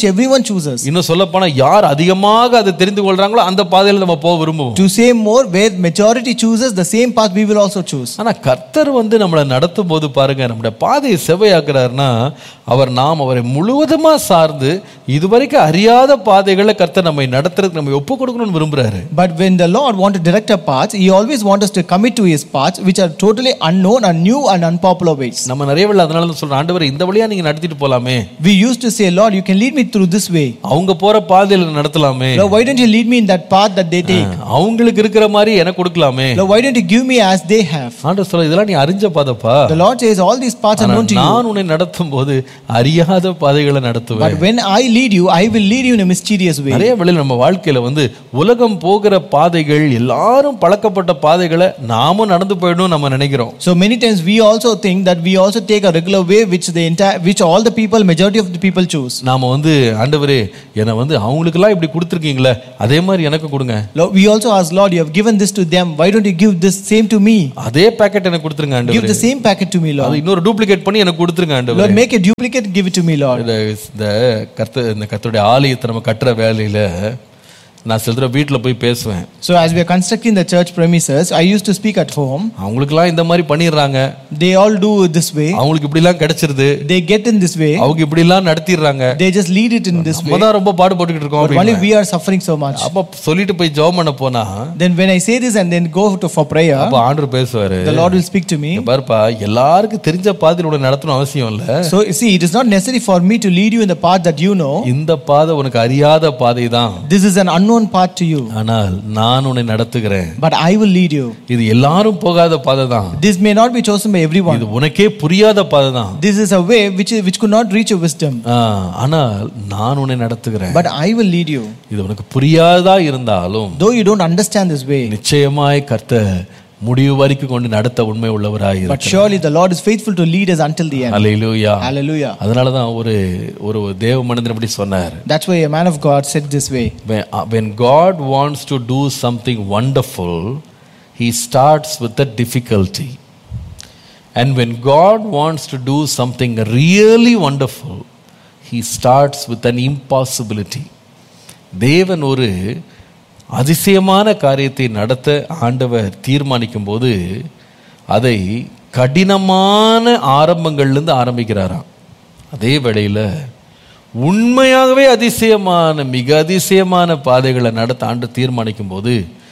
everyone chooses. இன்னும் சொல்ல போனா யார் அதிகமாக அதை தெரிந்து கொள்றாங்களோ அந்த பாதையில நம்ம போக விரும்புவோம் To say more, where majority chooses, the same path we will also choose. ஆனா கர்த்தர் வந்து நம்மளை நடத்தும் போது பாருங்க நம்முடைய பாதையை செவ்வையாக்குறாருன்னா அவர் நாம் அவரை முழுவதுமா சார்ந்து இதுவரைக்கும் அறியாத பாதைகளை கர்த்தர் நம்மை நடத்துறதுக்கு நம்ம ஒப்பு கொடுக்கணும்னு விரும்புறாரு But when the Lord want to direct our paths, He always wants us to commit to His paths, which are totally unknown and new and unpopular ways. நம்ம நிறைய வேளை அதனால தான் சொல்றோம் ஆண்டவரே இந்த வழியா நீங்க நடத்திட்டு போலாமே We used to say, Lord, you can lead me through this way. அவங்க போற பாதையில நடத்தலாமே Lord, why don't you lead me in that path that they take? அவங்களுக்கு இருக்கிற மாதிரி எனக்கு கொடுக்கலாமே Lord, why don't you give me as they have? ஆண்டவர் சொல்ல இதெல்லாம் நீ அறிஞ்ச பாதைப்பா The Lord says, all these paths are ஆனா known to you. நான் உன்னை நடத்தும் போது அறியாத பாதைகளை நடத்துவேன் But when I lead you, I will lead you in a mysterious way. நிறைய வேளையில் நம்ம வாழ்க்கையில வந்து உலகம் போகிற பாதைகள் எல்லாரும் பழக்கப்பட்ட பாதைகளை நாமும் நடந்து போயிடணும் நம்ம நினைக்கிறோம் So many times we also think that we also take a regular way which the entire which all the people, majority of the people choose. நாம வந்து ஆண்டவரே என்னை வந்து அவங்களுக்கெல்லாம் இப்படி கொடுத்துருக்கீங்களே அதே மாதிரி எனக்கு கொடுங்க Lord, we also ask, Lord, you have given this to them. Why don't you give this same to me? அதே பேக்கெட் எனக்கு கொடுத்துருங்க Give ஆண்டவரே the same packet to me, அது Lord. இன்னொரு டூப்ளிகேட் பண்ணி எனக்கு கொடுத்துருங்க ஆண்டவரே Lord, make a duplicate, give it to me, Lord. இந்த இந்த கர்த்த இந்த கர்த்தருடைய ஆலயத்தை நம்ம கட்டுற வேலையில நான் சில தடவை வீட்டில் போய் பேசுவேன் So as we are constructing the church premises, I used to speak at home. அவங்களுக்கெல்லாம் இந்த மாதிரி பண்ணிடுறாங்க They all do it this way. அவங்களுக்கு இப்படிலாம் கிடைச்சிருது They get in this way. அவங்க இப்படிலாம் நடத்திடுறாங்க They just lead it in this way. நம்ம தான் ரொம்ப பாடுபட்டுக்கிட்டு இருக்கோம் But அப்படின்னு. only we are suffering so much. அப்ப சொல்லிட்டு போய் ஜெபம் பண்ண போனா Then when I say this and then go to for prayer, அப்ப ஆண்டவர் பேசுவாரு the Lord will speak to me. இங்க பாருப்பா எல்லாருக்கும் தெரிஞ்ச பாதையில உன்னை நடத்தணும் அவசியம் இல்ல So you see, it is not necessary for me to lead you in the path that you know. இந்த பாதை உனக்கு அறியாத பாதை தான் This is an unknown path to you. ஆனால் நான் உன்னை நடத்துகிறேன் But I will lead you. இது எல்லாரும் போகாத பாதை தான் This may not be chosen by everyone. இது உனக்கே புரியாத பாதை தான் This is a way which, is, which could not reach your wisdom. ஆ, ஆனால் நான் உன்னை நடத்துகிறேன் But I will lead you. இது உனக்கு புரியாதா இருந்தாலும் Though you don't understand this way. நிச்சயமாய் கர்த்தர் முடிவு வரைக்கும் கொண்டு நடத்த உண்மை உள்ளவராய் But surely the Lord is faithful to lead us until the end. Hallelujah Hallelujah. அதனால தான் ஒரு ஒரு தேவ மனிதன் இப்படி சொன்னார் That's why a man of God said this way. when, uh, when God wants to do something wonderful, He starts with a difficulty. And when God wants to do something really wonderful, He starts with an impossibility. தேவன் ஒரு அதிசயமான காரியத்தை நடத்த ஆண்டவர் தீர்மானிக்கும் போது அதை கடினமான ஆரம்பங்கள்லேருந்து ஆரம்பிக்கிறாராம் அதே வேளையில் உண்மையாகவே அதிசயமான மிக அதிசயமான பாதைகளை நடத்த ஆண்டு தீர்மானிக்கும் போது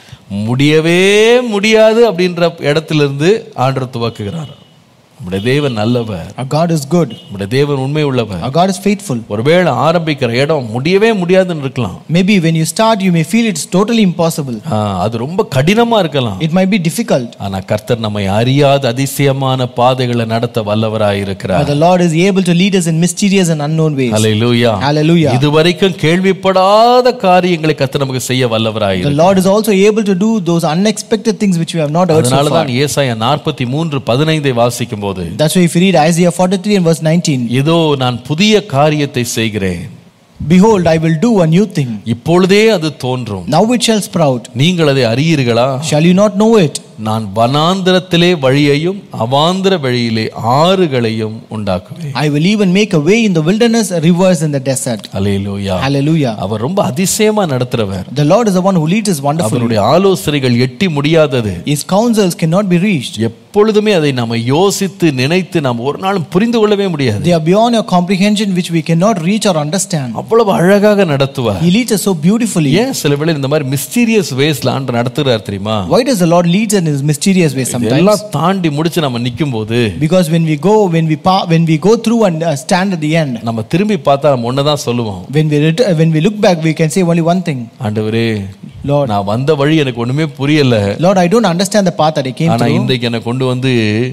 முடியவே முடியாது அப்படின்ற இடத்திலிருந்து ஆண்டர் துவக்குகிறார் நம்முடைய தேவன் நல்லவர் Our God is good. நம்முடைய தேவன் உண்மை உள்ளவர் Our God is faithful. ஒருவேளை ஆரம்பிக்கிற இடம் முடியவே முடியாதுன்னு இருக்கலாம் Maybe when you start, you may feel it's totally impossible. ஆ, அது ரொம்ப கடினமா இருக்கலாம் It might be difficult. ஆனா கர்த்தர் நம்மை அறியாத அதிசயமான பாதைகளை நடத்த வல்லவராய் But இருக்கிறார் the Lord is able to lead us in mysterious and unknown ways. Hallelujah Hallelujah. இதுவரைக்கும் கேள்விப்படாத காரியங்களை கர்த்தர் நமக்கு செய்ய வல்லவராய் The Lord is also able to do those unexpected things which we have not heard so அதனால far. தான் ஏசாயா நாற்பத்தி மூன்று பதினைந்தை வாசிக்கும் போது That's why if you read Isaiah 43 and verse 19, இதோ நான் புதிய காரியத்தை செய்கிறேன் Behold, I will do a new thing. இப்பொழுதே அது தோன்றும் Now it shall sprout. நீங்கள் அதை அறியீர்களா Shall you not know it? நான் வனாந்திரத்திலே வழியையும் அவாந்திர வழியிலே ஆறுகளையும் உண்டாக்குவேன் I will even make a way in the wilderness, rivers in the desert. Hallelujah Hallelujah. அவர் ரொம்ப அதிசயமா நடத்துறவர் The Lord is the one who leads us wonderfully. அவருடைய ஆலோசனைகள் எட்டி முடியாதது His counsels cannot be reached. எப்பொழுதுமே அதை நாம யோசித்து நினைத்து நாம் ஒரு நாளும் புரிந்து கொள்ளவே முடியாது They are beyond your comprehension, which we cannot reach or understand. அவ்வளவு அழகாக நடத்துவார் He leads us so beautifully. ஏன் சில வேளை இந்த மாதிரி மிஸ்டீரியஸ் வேஸ்ல ஆண்டு நடத்துகிறார் தெரியுமா Why does the Lord lead us in His mysterious way sometimes? இதெல்லாம் தாண்டி முடிச்சு நம்ம நிற்கும் போது Because when we go, when we pa- when we go through and uh, stand at the end, நம்ம திரும்பி பார்த்தா நம்ம ஒன்னதான் சொல்லுவோம் when we ret- when we look back, we can say only one thing: ஆண்டவரே Lord, நான் வந்த வழி எனக்கு ஒண்ணுமே புரியல Lord, I don't understand the path that I came ஆனா through, இன்றைக்கு என்னை கொண்டு வந்து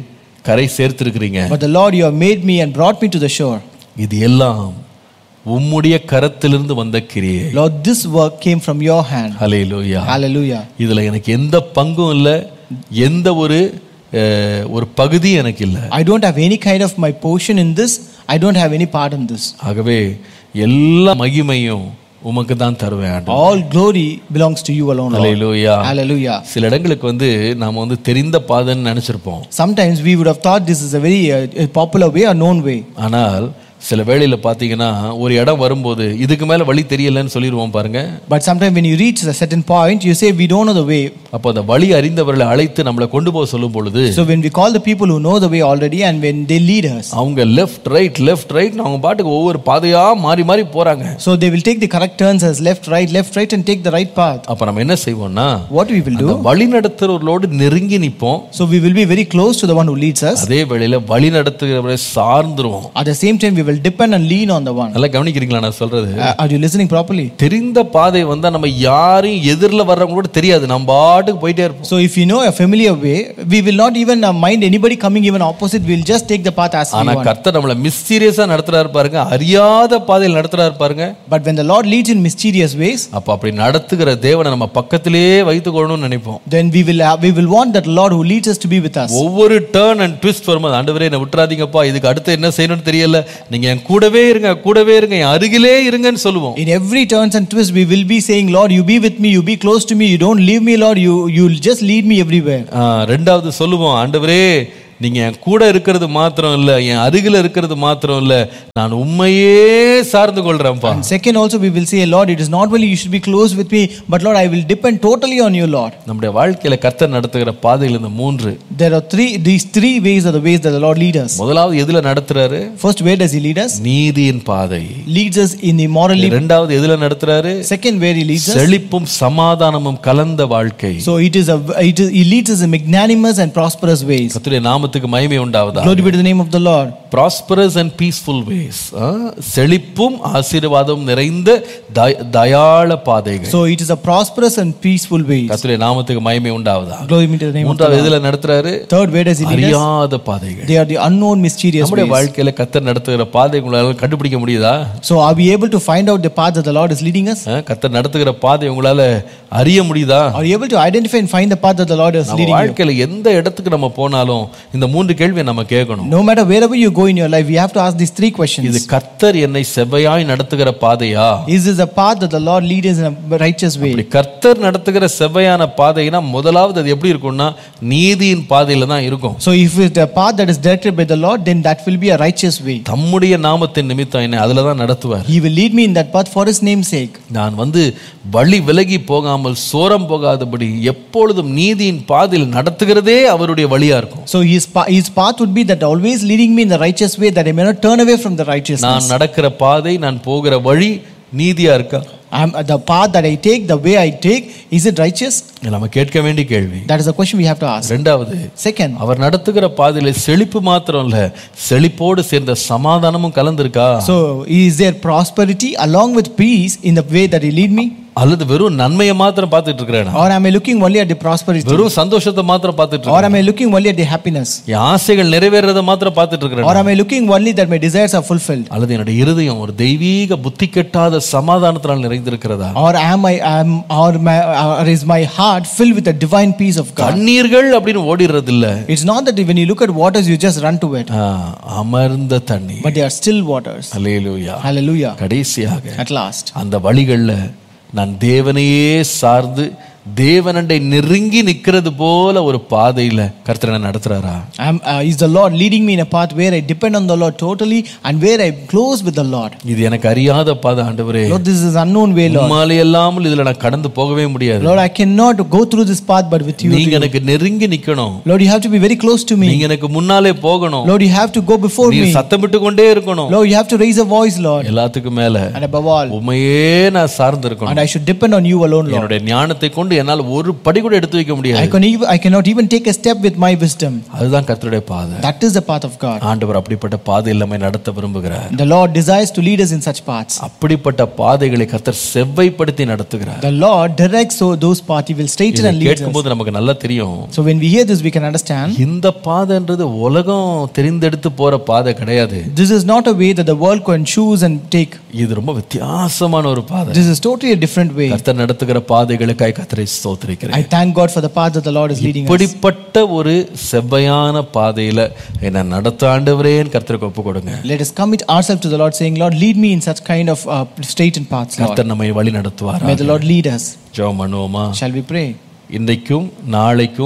கரை சேர்த்திருக்கிறீங்க but the Lord, you have made me and brought me to the shore. இது எல்லாம் உம்முடைய கரத்திலிருந்து வந்த கிரியை Lord, this work came from your hand. Hallelujah Hallelujah. இதுல எனக்கு எந்த பங்கும் இல்லை எந்த ஒரு அஹ், ஒரு பகுதி எனக்கு இல்லை I don't have any kind of my portion in this. I don't have any part in this. ஆகவே எல்லா மகிமையும் உமக்கு தான் தருவேன் ஆண்டவரே. All glory belongs to you alone, Lord. Hallelujah Hallelujah. சில இடங்களுக்கு வந்து நாம வந்து தெரிந்த பாதைன்னு நினைச்சிருப்போம் Sometimes we would have thought this is a very uh, a popular way or known way. ஆனால் சில வேளையில பாத்தீங்கன்னா ஒரு இடம் வரும்போது இதுக்கு மேல வழி தெரியலன்னு சொல்லிடுவோம் பாருங்க But sometimes when you reach a certain point, you say, We don't know the way. அப்போ அந்த வழி அறிந்தவர்களை அழைத்து நம்மளை கொண்டு போக சொல்லும் பொழுது So when we call the people who know the way already and when they lead us, அவங்க லெஃப்ட் ரைட் லெஃப்ட் ரைட் அவங்க பாட்டுக்கு ஒவ்வொரு பாதையா மாறி மாறி போறாங்க so they will take the correct turns as left, right, left, right, and take the right path. அப்ப நம்ம என்ன செய்வோம்னா What we will அந்த do? வழி நடத்துறவர்களோடு நெருங்கி நிப்போம் So we will be very close to the one who leads us. அதே வேளையில வழி நடத்துகிறவரை சார்ந்துருவோம் At the same time, we will depend and lean on the one. நல்லா கவனிக்கிறீங்களா நான் சொல்றது Uh, are you listening properly? தெரிந்த பாதை வந்தா நம்ம யாரையும் எதிரில் வர்றவங்களோட தெரியாது நம்ம பாட்டுக்கு போயிட்டே இருப்போம் So if you know a familiar way, we will not even uh, mind anybody coming even opposite. We will just take the path as we ஆனா want. கர்த்தர் நம்மள மிஸ்டீரியஸா நடத்துறாரு பாருங்க அறியாத பாதையில் நடத்துறாரு பாருங்க But when the Lord leads in mysterious ways, அப்ப அப்படி நடத்துகிற தேவனை நம்ம பக்கத்திலேயே வைத்துக்கொள்ளணும்னு நினைப்போம் then we will uh, we will want that Lord who leads us to be with us. ஒவ்வொரு டேர்ன் அண்ட் ட்விஸ்ட் வரும்போது ஆண்டவரே என்ன விட்டுறாதீங்கப்பா இதுக்கு அடுத்து என்ன செய்யணும்னு தெரியல நீங்க என் கூடவே இருங்க கூடவே இருங்க என் அருகிலே இருங்கன்னு சொல்லுவோம் In every turns and twists, we will be saying, Lord, you be with me, you be close to me, you don't leave me, Lord, you you'll just lead me everywhere. ஆ, ரெண்டாவது சொல்லுவோம் ஆண்டவரே நீங்க என் கூட இருக்கிறது மாத்திரம் இல்ல என் அருகில இருக்கிறது மாத்திரம் இல்ல நான் உண்மையே சார்ந்து கொள்றேன்ப்பா And second, also we will say, Lord, it is not only you should be close with me, but Lord, I will depend totally on you, Lord. நம்முடைய வாழ்க்கையில கர்த்தர் நடத்துகிற பாதையில் இந்த மூன்று There are three, these three ways are the ways that the Lord leads us. முதலாவது எதுல நடத்துறாரு First, where does He lead us? நீதியின் பாதை Leads us in the morally. இரண்டாவது எதுல நடத்துறாரு Second, where He leads us. செழிப்பும் சமாதானமும் கலந்த வாழ்க்கை So it is a, it is, He leads us in magnanimous and prosperous ways. கர்த்தருடைய நாமத்துக்கு மகிமை உண்டாவதா Glory be to the name of the Lord. Prosperous and peaceful ways செழிப்பும் ஆசீர்வாதம் நிறைந்த தய- தயாள பாதைகள் So it is a prosperous and peaceful way. கர்த்தருடைய நாமத்துக்கு மகிமை உண்டாவதா Glory be to the name of the மூன்றாவது Lord. எதுல நடத்துறாரு Third, where does He lead us? அறியாத பாதைகள் They are the unknown mysterious நம்முடைய ways. வாழ்க்கையில கத்தர் நடத்துகிற பாதை உங்களால கண்டுபிடிக்க முடியுதா So are we able to find out the path that the Lord is leading us? அஹ், கத்தர் நடத்துகிற பாதை உங்களால அறிய முடியுதா Are you able to identify and find the path that the Lord is நம்ம leading you? வாழ்க்கையில எந்த இடத்துக்கு நம்ம போனாலும் இந்த மூன்று கேள்வியை நம்ம கேட்கணும் No matter wherever you go in your life, we have to ask these three இது questions. கர்த்தர் என்னை செவ்வையாய் நடத்துகிற பாதையா Is this a path that the Lord leads us in a righteous way? இப்படி கர்த்தர் நடத்துகிற செவ்வையான பாதைனா முதலாவது அது எப்படி இருக்கும்னா நீதியின் பாதையில தான் இருக்கும் So if it's a path that is directed by the Lord, then that will be a righteous way. தம்முடைய நாமத்தின் நிமித்தம் என்ன அதுல தான் நடத்துவார் He will lead me in that path for His name's sake. நான் வந்து வழி விலகி போகாமல் சோரம் போகாதபடி எப்பொழுதும் நீதியின் பாதையில் நடத்துகிறதே அவருடைய வழியா இருக்கும் So his, pa- his path would be that always leading me in the righteous way, that I may not turn away from the righteousness. நான் நடக்கிற பாதை நான் போகிற வழி நீதியா இருக்கா I'm, the path that I take, the way I take, is it righteous? இது நம்ம கேட்க வேண்டிய கேள்வி That is a question we have to ask. ரெண்டாவது Second, அவர் நடத்துகிற பாதையில செழிப்பு மாத்திரம் இல்ல செழிப்போடு சேர்ந்த சமாதானமும் கலந்திருக்கா so is there prosperity along with peace in the way that He lead me? அல்லது வெறும் நன்மையை மாத்திரம் பார்த்துட்டு இருக்கிறேன் Or am I looking only at the prosperity? வெறும் சந்தோஷத்தை மாத்திரம் பார்த்துட்டு Or இருக்கிறேன் am I looking only at the happiness? என் ஆசைகள் நிறைவேறதை மாத்திரம் பார்த்துட்டு Or இருக்கிறேன் am I looking only that my desires are fulfilled? அல்லது என்னுடைய இருதயம் ஒரு தெய்வீக புத்தி கெட்டாத சமாதானத்தினால் நிறைந்திருக்கிறதா Or am I am or my or is my heart filled with the divine peace of God? கண்ணீர்கள் அப்படின்னு ஓடிடுறது இல்ல It's not that when you look at waters you just run to it, ஆ, அமர்ந்த தண்ணி but they are still waters. Hallelujah Hallelujah. கடைசியாக At last. அந்த வழிகள்ல நான் தேவனையே சார்ந்து தேவனண்டை நெருங்கி நிக்கிறது போல ஒரு பாதையில கர்த்தர் என்ன நடத்துறாரா Am, uh, is the Lord leading me in a path where I depend on the Lord totally and where I close with the Lord? இது எனக்கு அறியாத பாதை ஆண்டவரே Lord, this is unknown way, Lord. உம்மாலே இல்லாமல் இதுல நான் கடந்து போகவே முடியாது Lord, I cannot go through this path but with you. நீங்க எனக்கு நெருங்கி நிக்கணும் Lord, you have to be very close to me. நீங்க எனக்கு முன்னாலே போகணும் Lord, you have to go before நீ me. சத்தமிட்டு கொண்டே இருக்கணும் Lord, you have to raise a voice, Lord. எல்லாத்துக்கும் மேல And above all, உண்மையே நான் சார்ந்து இருக்கணும் and I should depend on you alone, Lord. என்னுடைய ஞானத்தை கொண்டு என்னால் ஒரு படி கூட எடுத்து வைக்க I, முடியாது can even, I cannot even take a step with my wisdom. அதுதான் கர்த்தருடைய பாதை That is the path of God. ஆண்டவர் அப்படிப்பட்ட பாதை இல்லாம நடத்த விரும்புகிறார் The Lord desires to lead us in such paths. அப்படிப்பட்ட பாதைகளை கர்த்தர் செவ்வைப்படுத்தி நடத்துகிறார் The Lord directs so those paths. He will straighten இதை and lead us. கேட்கும்போது நமக்கு நல்லா தெரியும் So when we hear this, we can understand இந்த பாதைன்றது உலகம் தெரிந்தெடுத்து போற பாதை கிடையாது this is not a way that the world can choose and take. இது ரொம்ப வித்தியாசமான ஒரு பாதை This is totally a different way. கர்த்தர் நடத்துகிற பாதைகளுக்காய் கர்த்தரை ஸ்தோத்திரிக்கிறேன் I thank God for the path that the Lord is leading us. இப்படிப்பட்ட ஒரு செவ்வையான பாதையில என்ன நடத்த ஆண்டவரேன்னு கர்த்தருக்கு ஒப்பு கொடுங்க Let us commit ourselves to the Lord, saying, Lord, lead me in such kind of uh, straightened paths, Lord. கர்த்தர் நம்மை வழி நடத்துவார் May the Lord lead us. ஜெபம் பண்ணுவோமா Shall we pray? இன்றைக்கும் நாளைக்கும்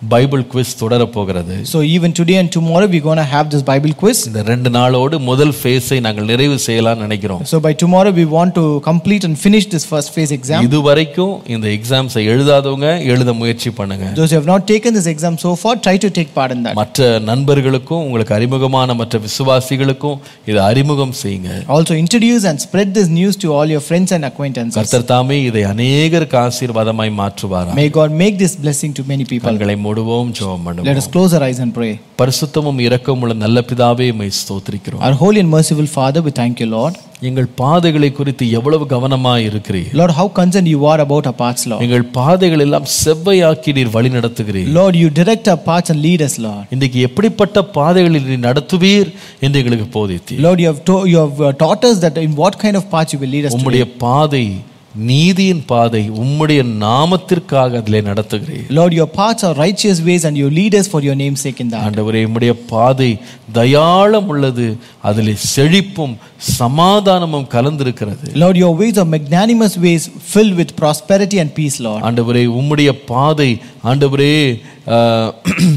பைபிள் குவிஸ் தொடரப் போகிறது So even today and tomorrow we're going to have this Bible quiz. இந்த ரெண்டு நாளோடு முதல் ஃபேஸை நாங்கள் நிறைவு செய்யலாம்னு நினைக்கிறோம் So by tomorrow we want to complete and finish this first phase exam. இதுவரைக்கும் இந்த எக்ஸாம்ஸை எழுதாதவங்க எழுத முயற்சி பண்ணுங்க Those who have not taken this exam so far, try to take part in that. மற்ற நண்பர்களுக்கும் உங்களுக்கு அறிமுகமான மற்ற விசுவாசிகளுக்கும் இதை அறிமுகம் செய்யுங்க Also introduce and spread this news to all your friends and acquaintances. கர்த்தர் தாமே இதை அநேகருக்கு ஆசீர்வாதமாய் மாற்றுவாரா May God make this blessing to many people. கண்களை மூடுவோம் ஜெபம் Let பண்ணுவோம் us close our eyes and pray. பரிசுத்தமும் இரக்கமும் உள்ள நல்ல பிதாவே மை ஸ்தோத்திரிக்கிறோம் Our holy and merciful Father, we thank you, Lord. எங்கள் பாதைகளை குறித்து எவ்வளவு கவனமாய் இருக்கிறீர் Lord, how concerned you are about our paths, Lord. எங்கள் பாதைகள் எல்லாம் செவ்வையாக்கி நீர் வழி நடத்துகிறீர் Lord, you direct our paths and lead us, Lord. இன்றைக்கு எப்படிப்பட்ட பாதைகளில் நீர் நடத்துவீர் என்று எங்களுக்கு போதித்தீர் Lord, you have, to- you have uh, taught us that in what kind of paths you will lead us today. உம்முடைய பாதை நீதியின் பாதை உம்முடைய நாமத்திற்காக அதிலே நடத்துகிறீர் Lord, your paths are righteous ways and you lead us for your name's sake in that. ஆண்டவரே உம்முடைய பாதை தயாளம் உள்ளது அதிலே செழிப்பும் சமாதானமும் கலந்திருக்கிறது Lord, your ways are magnanimous ways filled with prosperity and peace, Lord. ஆண்டவரே உம்முடைய பாதை ஆண்டவரே ஆஹ்,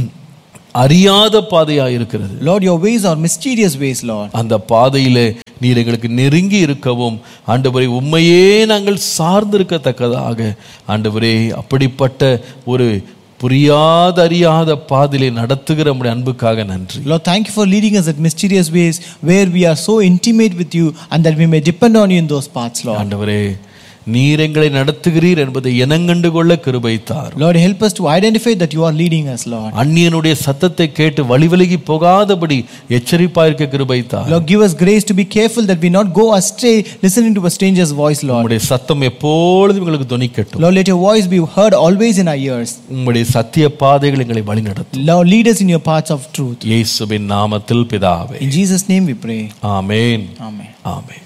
அறியாத பாதையா இருக்கிறது Lord, your ways are mysterious ways, Lord. அந்த பாதையிலே நீர் எங்களுக்கு நெருங்கி இருக்கவும் ஆண்டவரே உண்மையே நாங்கள் சார்ந்திருக்கத்தக்கதாக ஆண்டவரே அப்படிப்பட்ட ஒரு புரியாத அறியாத பாதையிலே நடத்துகிற நம்முடைய அன்புக்காக நன்றி Lord, thank you for leading us at mysterious ways where we are so intimate with you and that we may depend on you in those paths, Lord. ஆண்டவரே நீர் எங்களை நடத்துகிறீர் என்பதை இனங்கண்டு கொள்ள கிருபைத்தார் Lord, help us to identify that you are leading us, Lord. அந்நியனுடைய சத்தத்தை கேட்டு வழிவிலகி போகாதபடி எச்சரிப்பாயிருக்க கிருபைத்தார் Lord, give us grace to be careful that we not go astray listening to a stranger's voice, Lord. உம்முடைய சத்தம் எப்பொழுதும் எங்களுக்கு துணிக்கட்டும் Lord, let your voice be heard always in our ears. உம்முடைய சத்திய பாதைகள் எங்களை வழிநடத்தும் Lord, lead us in your paths of truth. இயேசுவின் நாமத்தில் பிதாவே In Jesus' name we pray. Amen Amen. Amen